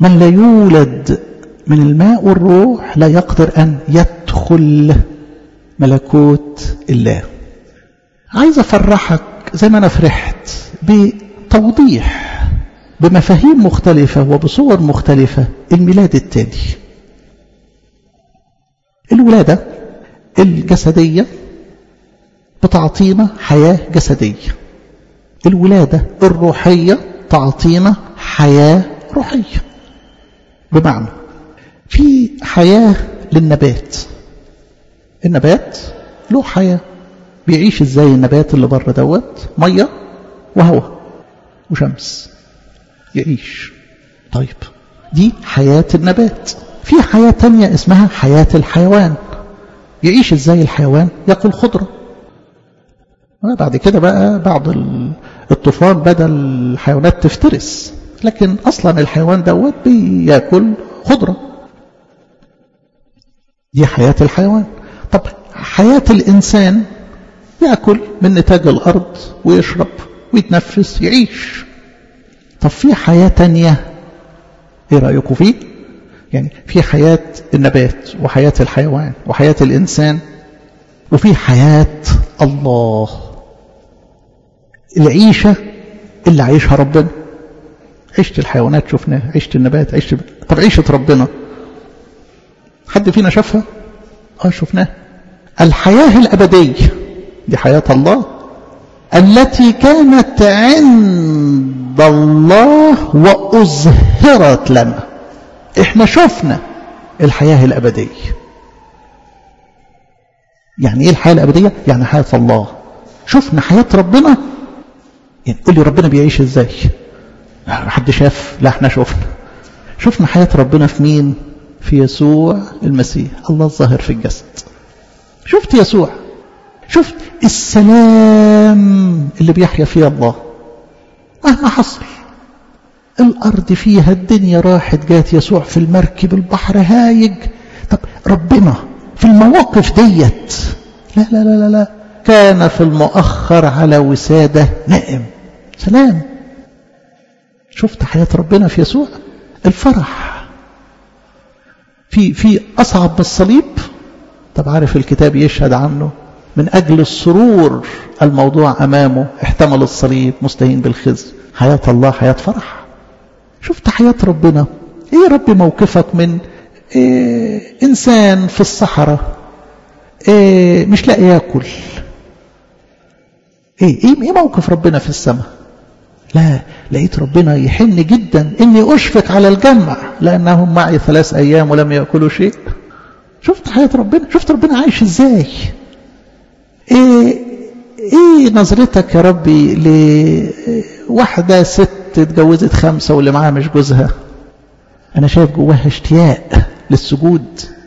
من لا يولد من الماء والروح لا يقدر أن يدخل ملكوت الله عايز أفرحك زي ما أنا فرحت بتوضيح بمفاهيم مختلفة وبصور مختلفة الميلاد التالي الولادة الجسدية بتعطينا حياة جسدية الولادة الروحية تعطينا حياة روحية بمعنى في حياة للنبات النبات له حياة بيعيش ازاي النبات اللي بره دوت مية وهواء وشمس يعيش طيب دي حياة النبات في حياة تانية اسمها حياة الحيوان يعيش ازاي الحيوان ياكل خضرة بعد كده بقى بعض الطوفان بدأ الحيوانات تفترس لكن اصلا الحيوان دوت بياكل خضرة دي حياة الحيوان طب حياة الإنسان يأكل من نتاج الأرض ويشرب ويتنفس يعيش طب في حياة تانية ايه رأيكم فيه يعني في حياة النبات وحياة الحيوان وحياة الإنسان وفي حياة الله العيشة اللي عايشها ربنا عيشة الحيوانات شفناها عيشة النبات عيشة طب عيشة ربنا حد فينا شافها اه شفناها الحياة الأبدية دي حياة الله التي كانت عند الله وأظهرت لنا احنا شفنا الحياة الأبدية يعني ايه الحياة الأبدية يعني حياة الله شفنا حياة ربنا يعني قول لي ربنا بيعيش ازاي حد شاف لا احنا شفنا شفنا حياة ربنا في مين في يسوع المسيح الله الظاهر في الجسد شفت يسوع شفت السلام اللي بيحيا فيه الله مهما حصل الأرض فيها الدنيا راحت جات يسوع في المركب البحر هايج طب ربنا في المواقف ديت لا لا لا لا, لا. كان في المؤخر على وسادة نائم سلام شفت حياة ربنا في يسوع الفرح في في أصعب من الصليب طب عارف الكتاب يشهد عنه من أجل السرور الموضوع أمامه احتمل الصليب مستهين بالخزي حياة الله حياة فرح شفت حياة ربنا ايه رب موقفك من إيه إنسان في الصحراء إيه مش لاقي ياكل ايه ايه ايه موقف ربنا في السماء لا لقيت ربنا يحن جدا اني اشفق على الجمع لانهم معي ثلاث ايام ولم ياكلوا شيء شفت حياة ربنا شفت ربنا عايش ازاي ايه ايه نظرتك يا ربي لواحدة ست اتجوزت خمسة واللي معاها مش جوزها انا شايف جواها اشتياق للسجود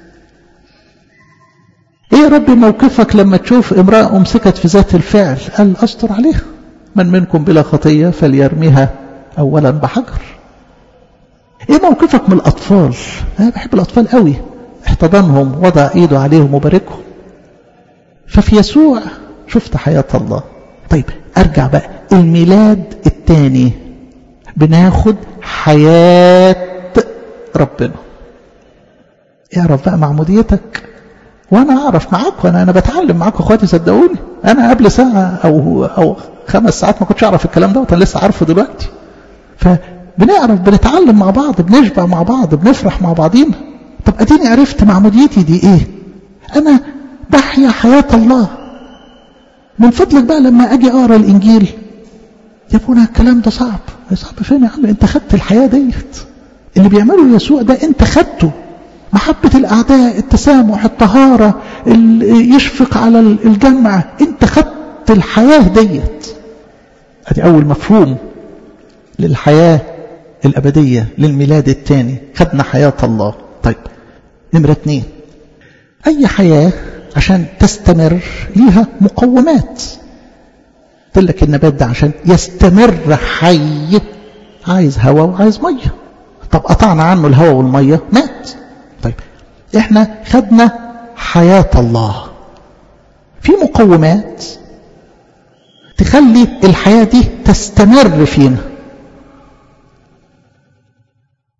ايه يا رب موقفك لما تشوف امرأة امسكت في ذات الفعل قال استر عليها من منكم بلا خطية فليرميها اولا بحجر ايه موقفك من الاطفال انا بحب الاطفال قوي احتضنهم وضع ايده عليهم وباركهم ففي يسوع شفت حياة الله طيب ارجع بقى الميلاد الثاني بناخد حياة ربنا اعرف بقى معموديتك وانا اعرف معاك وانا انا بتعلم معاك اخواتي صدقوني انا قبل ساعه او او خمس ساعات ما كنتش اعرف الكلام ده وانا لسه عارفه دلوقتي فبنعرف بنتعلم مع بعض بنشبع مع بعض بنفرح مع بعضينا طب اديني عرفت معموديتي دي ايه انا بحيا حياه الله من فضلك بقى لما اجي اقرا الانجيل يا ابونا الكلام ده صعب صعب فين يا عم انت خدت الحياه ديت اللي بيعمله يسوع ده انت خدته محبة الأعداء التسامح الطهارة يشفق على الجمع انت خدت الحياة ديت ادي أول مفهوم للحياة الأبدية للميلاد الثاني خدنا حياة الله طيب نمرة اتنين أي حياة عشان تستمر ليها مقومات قلت لك النبات ده عشان يستمر حي عايز هواء وعايز ميه طب قطعنا عنه الهواء والميه مات طيب احنا خدنا حياة الله في مقومات تخلي الحياة دي تستمر فينا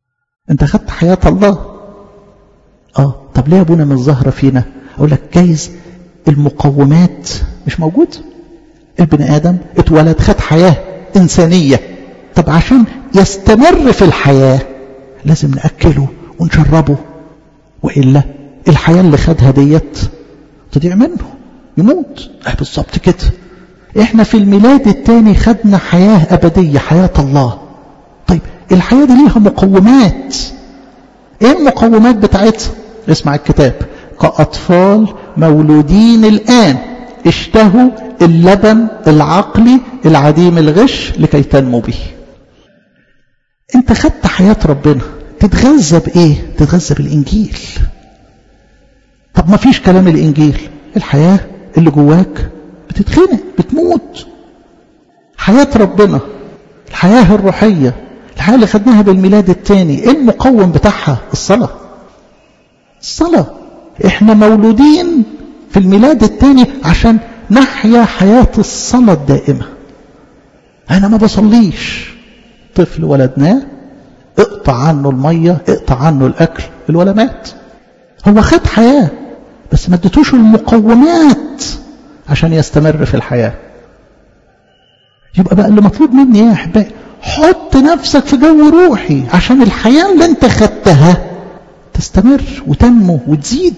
انت خدت حياة الله اه طب ليه ابونا مش ظاهرة فينا اقول لك جايز المقومات مش موجود البني ادم اتولد خد حياة انسانية طب عشان يستمر في الحياة لازم نأكله ونشربه وإلا الحياة اللي خدها ديت تضيع منه يموت اه بالظبط كده احنا في الميلاد الثاني خدنا حياة أبدية حياة الله طيب الحياة دي ليها مقومات ايه المقومات بتاعتها اسمع الكتاب كأطفال مولودين الآن اشتهوا اللبن العقلي العديم الغش لكي تنمو به انت خدت حياة ربنا تتغذى بايه تتغذى بالانجيل طب ما فيش كلام الانجيل الحياة اللي جواك بتتخنق بتموت حياة ربنا الحياة الروحية الحياة اللي خدناها بالميلاد الثاني ايه المقوم بتاعها الصلاة الصلاة احنا مولودين في الميلاد الثاني عشان نحيا حياة الصلاة الدائمة انا ما بصليش طفل ولدناه اقطع عنه المية اقطع عنه الاكل الولد مات هو خد حياة بس ما اديتوش المقومات عشان يستمر في الحياة يبقى بقى اللي مطلوب مني ايه يا احبائي حط نفسك في جو روحي عشان الحياة اللي انت خدتها تستمر وتنمو وتزيد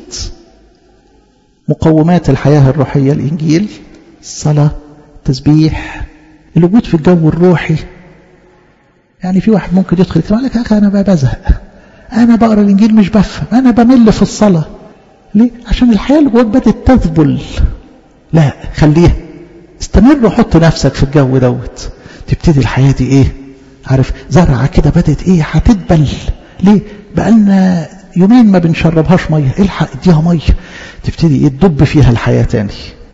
مقومات الحياة الروحية الإنجيل الصلاة التسبيح الوجود في الجو الروحي يعني في واحد ممكن يدخل يقول لك يا أخي أنا بزهق أنا بقرا الإنجيل مش بفهم أنا بمل في الصلاة ليه؟ عشان الحياة اللي جواك بدأت تذبل لا خليها استمر وحط نفسك في الجو دوت تبتدي الحياة دي ايه عارف زرعة كده بدأت ايه هتدبل ليه بقالنا يومين ما بنشربهاش مية الحق اديها مية تبتدي ايه تدب فيها الحياة تاني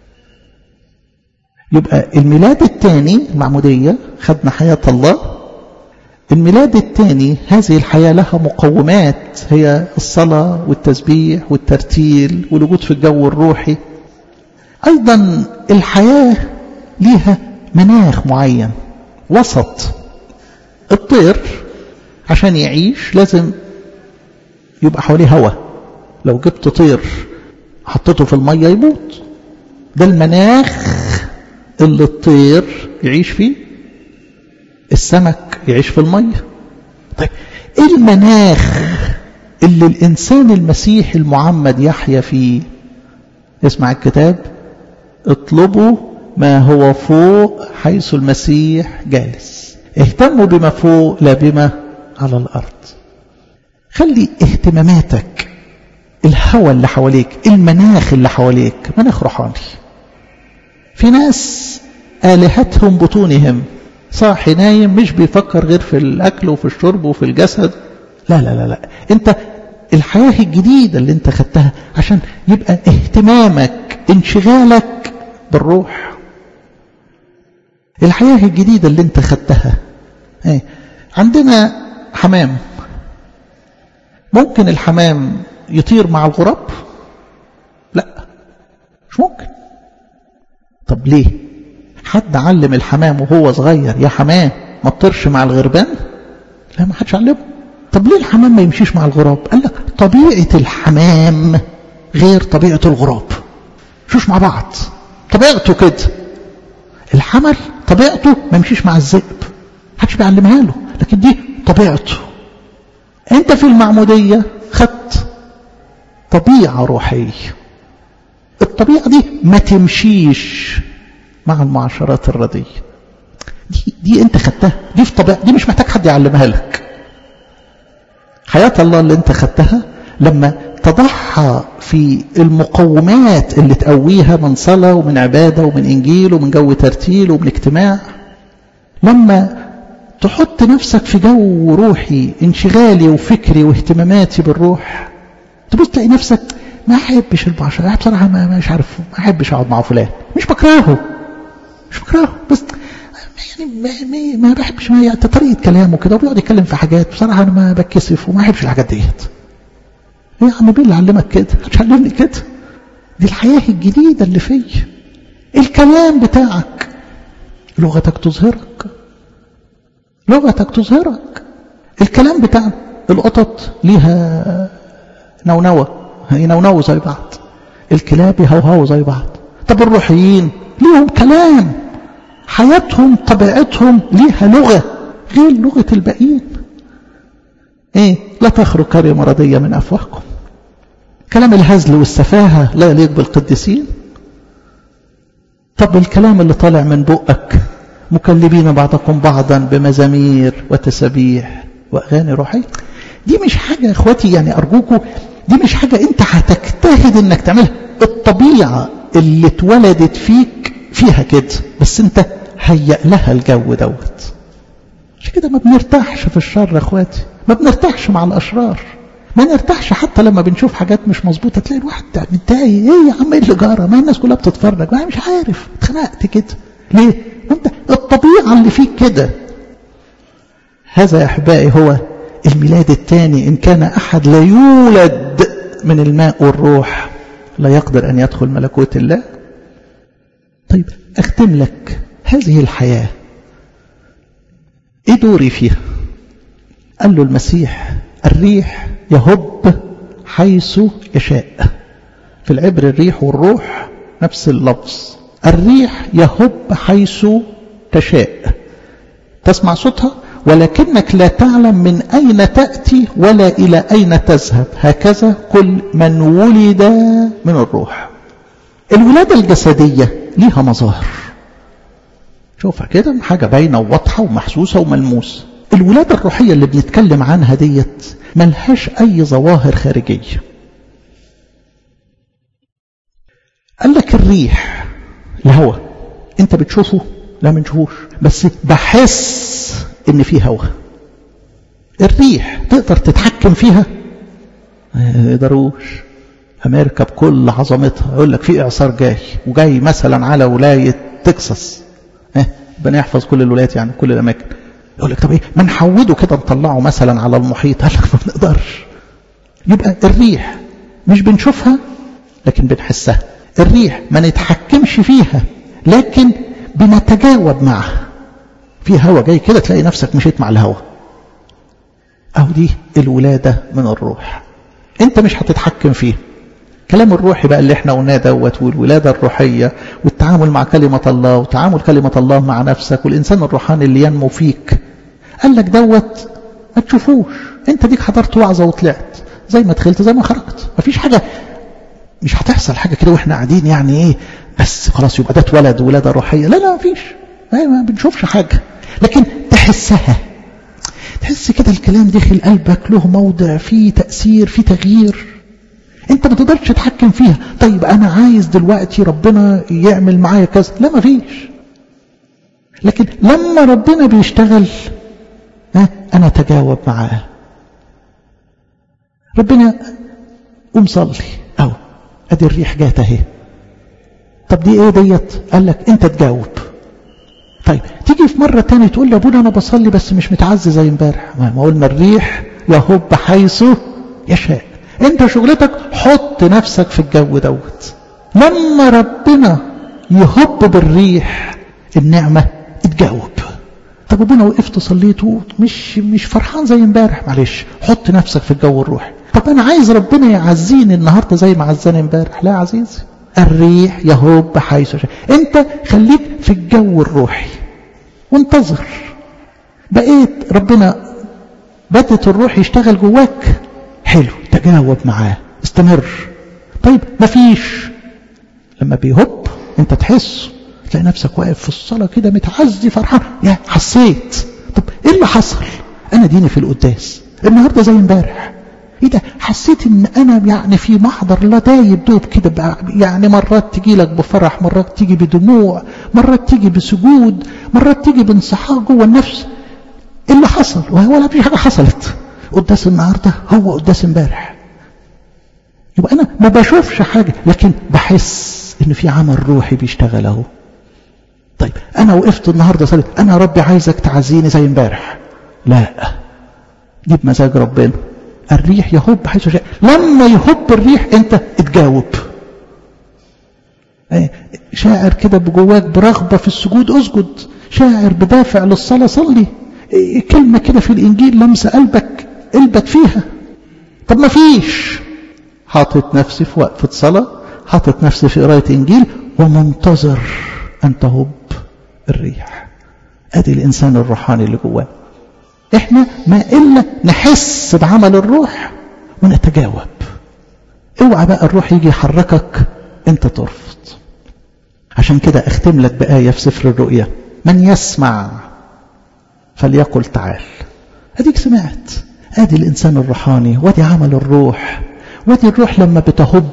يبقى الميلاد الثاني المعمودية خدنا حياة الله الميلاد الثاني هذه الحياة لها مقومات هي الصلاة والتسبيح والترتيل والوجود في الجو الروحي أيضا الحياة ليها مناخ معين وسط الطير عشان يعيش لازم يبقى حواليه هواء لو جبت طير حطيته في المية يموت ده المناخ اللي الطير يعيش فيه السمك يعيش في المية طيب ايه المناخ اللي الانسان المسيحي المعمد يحيا فيه اسمع الكتاب اطلبوا ما هو فوق حيث المسيح جالس اهتموا بما فوق لا بما على الارض خلي اهتماماتك الهوى اللي حواليك المناخ اللي حواليك مناخ روحاني في ناس آلهتهم بطونهم صاحي نايم مش بيفكر غير في الأكل وفي الشرب وفي الجسد لا لا لا لا انت الحياة الجديدة اللي انت خدتها عشان يبقى اهتمامك انشغالك بالروح الحياة الجديدة اللي انت خدتها ايه عندنا حمام ممكن الحمام يطير مع الغراب لا مش ممكن طب ليه حد علم الحمام وهو صغير يا حمام ما تطيرش مع الغربان لا ما حدش علمه طب ليه الحمام ما يمشيش مع الغراب قال لك طبيعة الحمام غير طبيعة الغراب شوش مع بعض طبيعته كده الحمل طبيعته ما يمشيش مع الذئب محدش بيعلمها له لكن دي طبيعته انت في المعمودية خدت طبيعة روحية الطبيعة دي ما تمشيش مع المعاشرات الردية دي, دي انت خدتها دي في طبيعة دي مش محتاج حد يعلمها لك حياة الله اللي انت خدتها لما تضحى في المقومات اللي تقويها من صلاة ومن عبادة ومن إنجيل ومن جو ترتيل ومن اجتماع لما تحط نفسك في جو روحي انشغالي وفكري واهتماماتي بالروح تبص تلاقي نفسك ما احبش المعاشرة بصراحة ما مش عارف ما احبش اقعد مع فلان مش بكرهه مش بكرهه بس يعني ما, ما, ما بحبش ما يعني طريقة كلامه كده وبيقعد يتكلم في حاجات بصراحة انا ما بتكسف وما احبش الحاجات ديت ايه يا عم مين اللي علمك كده هتعلمني كده دي الحياة الجديدة اللي فيا الكلام بتاعك لغتك تظهرك لغتك تظهرك الكلام بتاعنا القطط ليها نونوة ينونوا زي بعض الكلاب يهوهوا زي بعض طب الروحيين ليهم كلام حياتهم طبيعتهم ليها لغة غير لغة الباقيين ايه لا تخرج كلمة مرضية من أفواهكم كلام الهزل والسفاهة لا يليق بالقديسين طب الكلام اللي طالع من بقك مكلبين بعضكم بعضا بمزامير وتسابيح وأغاني روحية دي مش حاجة يا اخواتي يعني أرجوكم دي مش حاجة انت هتجتهد انك تعملها الطبيعة اللي اتولدت فيك فيها كده بس انت هيأ لها الجو دوت عشان كده ما بنرتاحش في الشر يا اخواتي ما بنرتاحش مع الاشرار ما نرتاحش حتى لما بنشوف حاجات مش مظبوطه تلاقي الواحد متضايق ايه يا عم ايه اللي جرى ما الناس كلها بتتفرج ما مش عارف اتخنقت كده ليه انت الطبيعه اللي فيك كده هذا يا احبائي هو الميلاد الثاني ان كان احد لا يولد من الماء والروح لا يقدر ان يدخل ملكوت الله طيب اختم لك هذه الحياه ايه دوري فيها قال له المسيح الريح يهب حيث يشاء في العبر الريح والروح نفس اللفظ الريح يهب حيث تشاء تسمع صوتها ولكنك لا تعلم من أين تأتي ولا إلى أين تذهب هكذا كل من ولد من الروح الولادة الجسدية ليها مظاهر شوفها كده حاجة باينة وواضحة ومحسوسة وملموسة الولادة الروحية اللي بنتكلم عنها ديت ملهاش أي ظواهر خارجية قال لك الريح الهواء انت بتشوفه لا منشوفوش بس بحس ان في هواء الريح تقدر تتحكم فيها ما يقدروش امريكا بكل عظمتها يقول لك في اعصار جاي وجاي مثلا على ولايه تكساس ها ربنا يحفظ كل الولايات يعني كل الاماكن يقول لك طب ايه ما نحوده كده نطلعه مثلا على المحيط قال لك ما بنقدرش يبقى الريح مش بنشوفها لكن بنحسها الريح ما نتحكمش فيها لكن بنتجاوب معها في هوا جاي كده تلاقي نفسك مشيت مع الهوا اهو دي الولادة من الروح انت مش هتتحكم فيه كلام الروحي بقى اللي احنا قلناه دوت والولادة الروحية والتعامل مع كلمة الله وتعامل كلمة الله مع نفسك والإنسان الروحاني اللي ينمو فيك قال لك دوت ما تشوفوش انت ديك حضرت وعظة وطلعت زي ما دخلت زي ما خرجت مفيش حاجة مش هتحصل حاجة كده واحنا قاعدين يعني ايه بس خلاص يبقى ده اتولد ولادة روحية لا لا مفيش ما بنشوفش حاجة لكن تحسها تحس كده الكلام داخل قلبك له موضع فيه تأثير فيه تغيير انت ما تقدرش تتحكم فيها طيب انا عايز دلوقتي ربنا يعمل معايا كذا لا ما فيش لكن لما ربنا بيشتغل ها انا اتجاوب معاه ربنا قوم صلي اهو ادي الريح جات اهي طب دي ايه ديت قال لك انت تجاوب طيب تيجي في مرة تانية تقول لي ابونا انا بصلي بس مش متعزي زي امبارح ما قلنا الريح يهب حيث يشاء انت شغلتك حط نفسك في الجو دوت لما ربنا يهب بالريح النعمة اتجاوب طب ابونا وقفت صليت مش مش فرحان زي امبارح معلش حط نفسك في الجو الروحي طب انا عايز ربنا يعزيني النهارده زي ما عزاني امبارح لا يا عزيزي الريح يهب حيث شاء انت خليك في الجو الروحي وانتظر بقيت ربنا بدت الروح يشتغل جواك حلو تجاوب معاه استمر طيب مفيش لما بيهب انت تحس تلاقي نفسك واقف في الصلاة كده متعزي فرحان يا حسيت طب ايه اللي حصل انا ديني في القداس النهاردة زي امبارح ايه ده حسيت ان انا يعني في محضر لا دايب دوب كده يعني مرات تجي لك بفرح مرات تيجي بدموع مرات تيجي بسجود مرات تيجي بانصحاء جوه النفس ايه اللي حصل ولا في حاجة حصلت قداس النهاردة هو قداس امبارح يبقى انا ما بشوفش حاجة لكن بحس ان في عمل روحي بيشتغل اهو طيب انا وقفت النهاردة صليت انا يا ربي عايزك تعزيني زي امبارح لا دي بمزاج ربنا الريح يهب حيث شاء لما يهب الريح انت اتجاوب شاعر كده بجواك برغبة في السجود اسجد شاعر بدافع للصلاة صلي كلمة كده في الإنجيل لمس قلبك البت فيها طب ما فيش حاطط نفسي في وقفة صلاة حاطط نفسي في قراية إنجيل ومنتظر أن تهب الريح أدي الإنسان الروحاني اللي جواه إحنا ما إلا نحس بعمل الروح ونتجاوب اوعى بقى الروح يجي يحركك انت ترفض عشان كده اختم لك بآية في سفر الرؤيا من يسمع فليقل تعال اديك سمعت ادي الانسان الروحاني وادي عمل الروح وادي الروح لما بتهب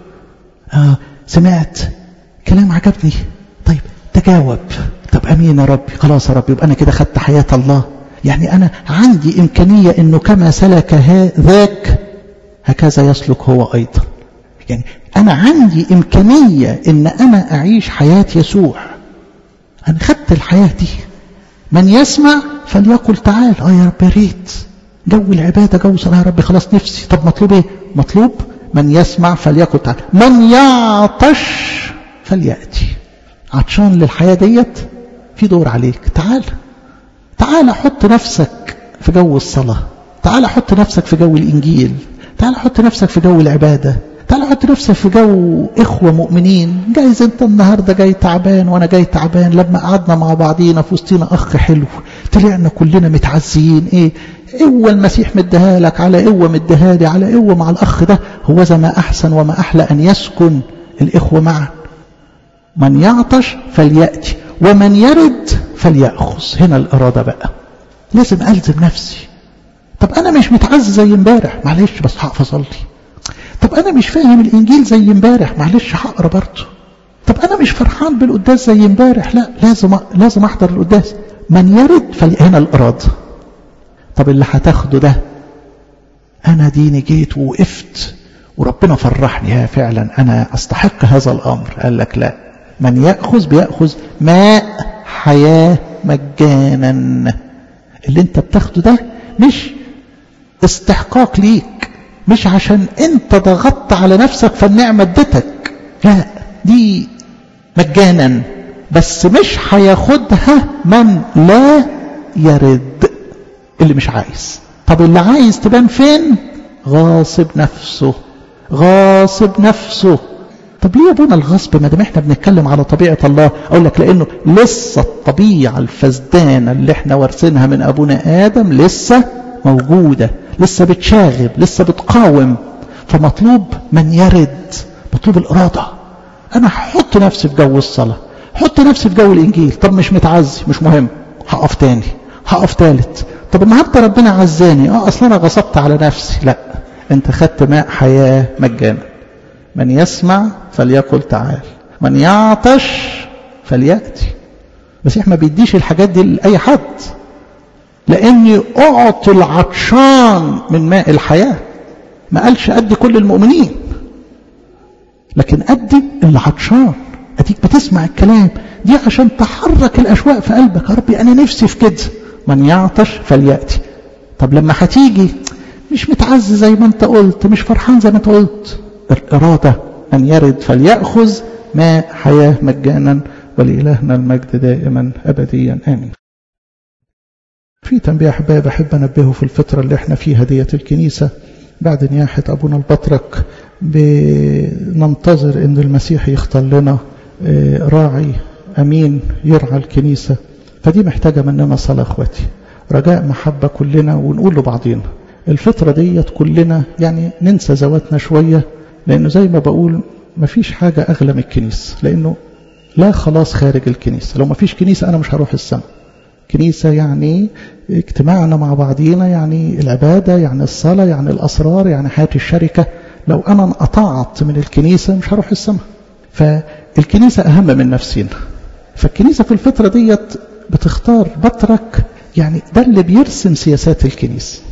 آه سمعت كلام عجبني طيب تجاوب طب امين يا ربي خلاص يا ربي يبقى انا كده خدت حياة الله يعني انا عندي امكانية انه كما سلك ذاك هكذا يسلك هو ايضا يعني انا عندي امكانية ان انا اعيش حياة يسوع انا خدت الحياة دي من يسمع فليقل تعال اه يا رب يا ريت جو العبادة جو صلاة يا رب خلاص نفسي طب مطلوب ايه مطلوب من يسمع فليقل تعال من يعطش فليأتي عطشان للحياة ديت في دور عليك تعال تعال حط نفسك في جو الصلاة تعال حط نفسك في جو الإنجيل تعال حط نفسك في جو العبادة تعال حط نفسك في جو إخوة مؤمنين جايز أنت النهاردة جاي تعبان وأنا جاي تعبان لما قعدنا مع بعضينا في وسطينا أخ حلو طلعنا كلنا متعزيين إيه قوة المسيح مديها لك على قوة مديها لي على قوة مع الأخ ده هو ذا ما أحسن وما أحلى أن يسكن الإخوة معا من يعطش فليأتي ومن يرد فليأخذ هنا الإرادة بقى لازم ألزم نفسي طب أنا مش متعز زي امبارح معلش بس هقف أصلي طب أنا مش فاهم الإنجيل زي امبارح معلش هقرا برضه طب أنا مش فرحان بالقداس زي امبارح لا لازم لازم أحضر القداس من يرد فلي هنا الإرادة طب اللي هتاخده ده أنا ديني جيت ووقفت وربنا فرحني ها فعلا أنا أستحق هذا الأمر قال لك لا من يأخذ بيأخذ ماء حياة مجانا اللي انت بتاخده ده مش استحقاق ليك مش عشان انت ضغطت على نفسك فالنعمة ادتك لا دي مجانا بس مش هياخدها من لا يرد اللي مش عايز طب اللي عايز تبان فين غاصب نفسه غاصب نفسه طب ليه يا ابونا الغصب ما دام احنا بنتكلم على طبيعه الله اقول لك لانه لسه الطبيعه الفسدانه اللي احنا وارثينها من ابونا ادم لسه موجوده لسه بتشاغب لسه بتقاوم فمطلوب من يرد مطلوب الاراده انا هحط نفسي في جو الصلاه حط نفسي في جو الانجيل طب مش متعزي مش مهم هقف تاني هقف تالت طب النهارده ربنا عزاني اه اصل انا غصبت على نفسي لا انت خدت ماء حياه مجانا من يسمع فليقل تعال من يعطش فليأتي المسيح ما بيديش الحاجات دي لأي حد لأني أعطي العطشان من ماء الحياة ما قالش أدي كل المؤمنين لكن أدي العطشان أديك بتسمع الكلام دي عشان تحرك الأشواق في قلبك يا ربي أنا نفسي في كده من يعطش فليأتي طب لما هتيجي مش متعز زي ما انت قلت مش فرحان زي ما انت قلت الإرادة أن يرد فليأخذ ماء حياة مجانا ولإلهنا المجد دائما أبديا آمين في تنبيه أحبائي بحب أنبهه في الفترة اللي احنا فيها ديت الكنيسة بعد نياحة أبونا البطرك بننتظر أن المسيح يختار لنا راعي أمين يرعى الكنيسة فدي محتاجة مننا صلاة أخواتي رجاء محبة كلنا ونقول لبعضينا الفترة ديت كلنا يعني ننسى ذواتنا شوية لأنه زي ما بقول مفيش حاجة أغلى من الكنيسة لأنه لا خلاص خارج الكنيسة لو مفيش كنيسة أنا مش هروح السماء كنيسة يعني اجتماعنا مع بعضينا يعني العبادة يعني الصلاة يعني الأسرار يعني حياة الشركة لو أنا انقطعت من الكنيسة مش هروح السماء فالكنيسة أهم من نفسنا فالكنيسة في الفترة ديت بتختار بطرك يعني ده اللي بيرسم سياسات الكنيسة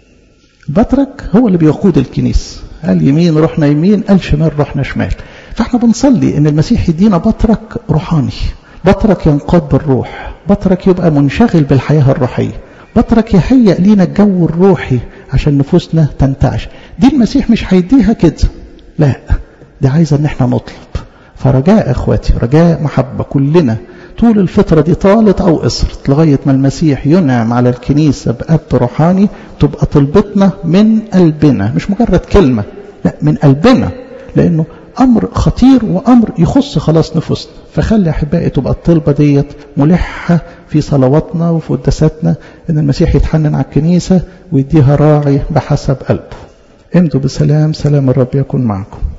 بطرك هو اللي بيقود الكنيسة قال يمين رحنا يمين قال شمال رحنا شمال فاحنا بنصلي ان المسيح يدينا بطرك روحاني بطرك ينقاد بالروح بطرك يبقى منشغل بالحياة الروحية بطرك يهيئ لينا الجو الروحي عشان نفوسنا تنتعش دي المسيح مش هيديها كده لا دي عايزة ان احنا نطلب فرجاء اخواتي رجاء محبة كلنا طول الفترة دي طالت أو قصرت لغاية ما المسيح ينعم على الكنيسة بأب روحاني تبقى طلبتنا من قلبنا مش مجرد كلمة لا من قلبنا لأنه أمر خطير وأمر يخص خلاص نفوسنا فخلي أحبائي تبقى الطلبة ديت ملحة في صلواتنا وفي قداساتنا إن المسيح يتحنن على الكنيسة ويديها راعي بحسب قلبه امضوا بسلام سلام الرب يكون معكم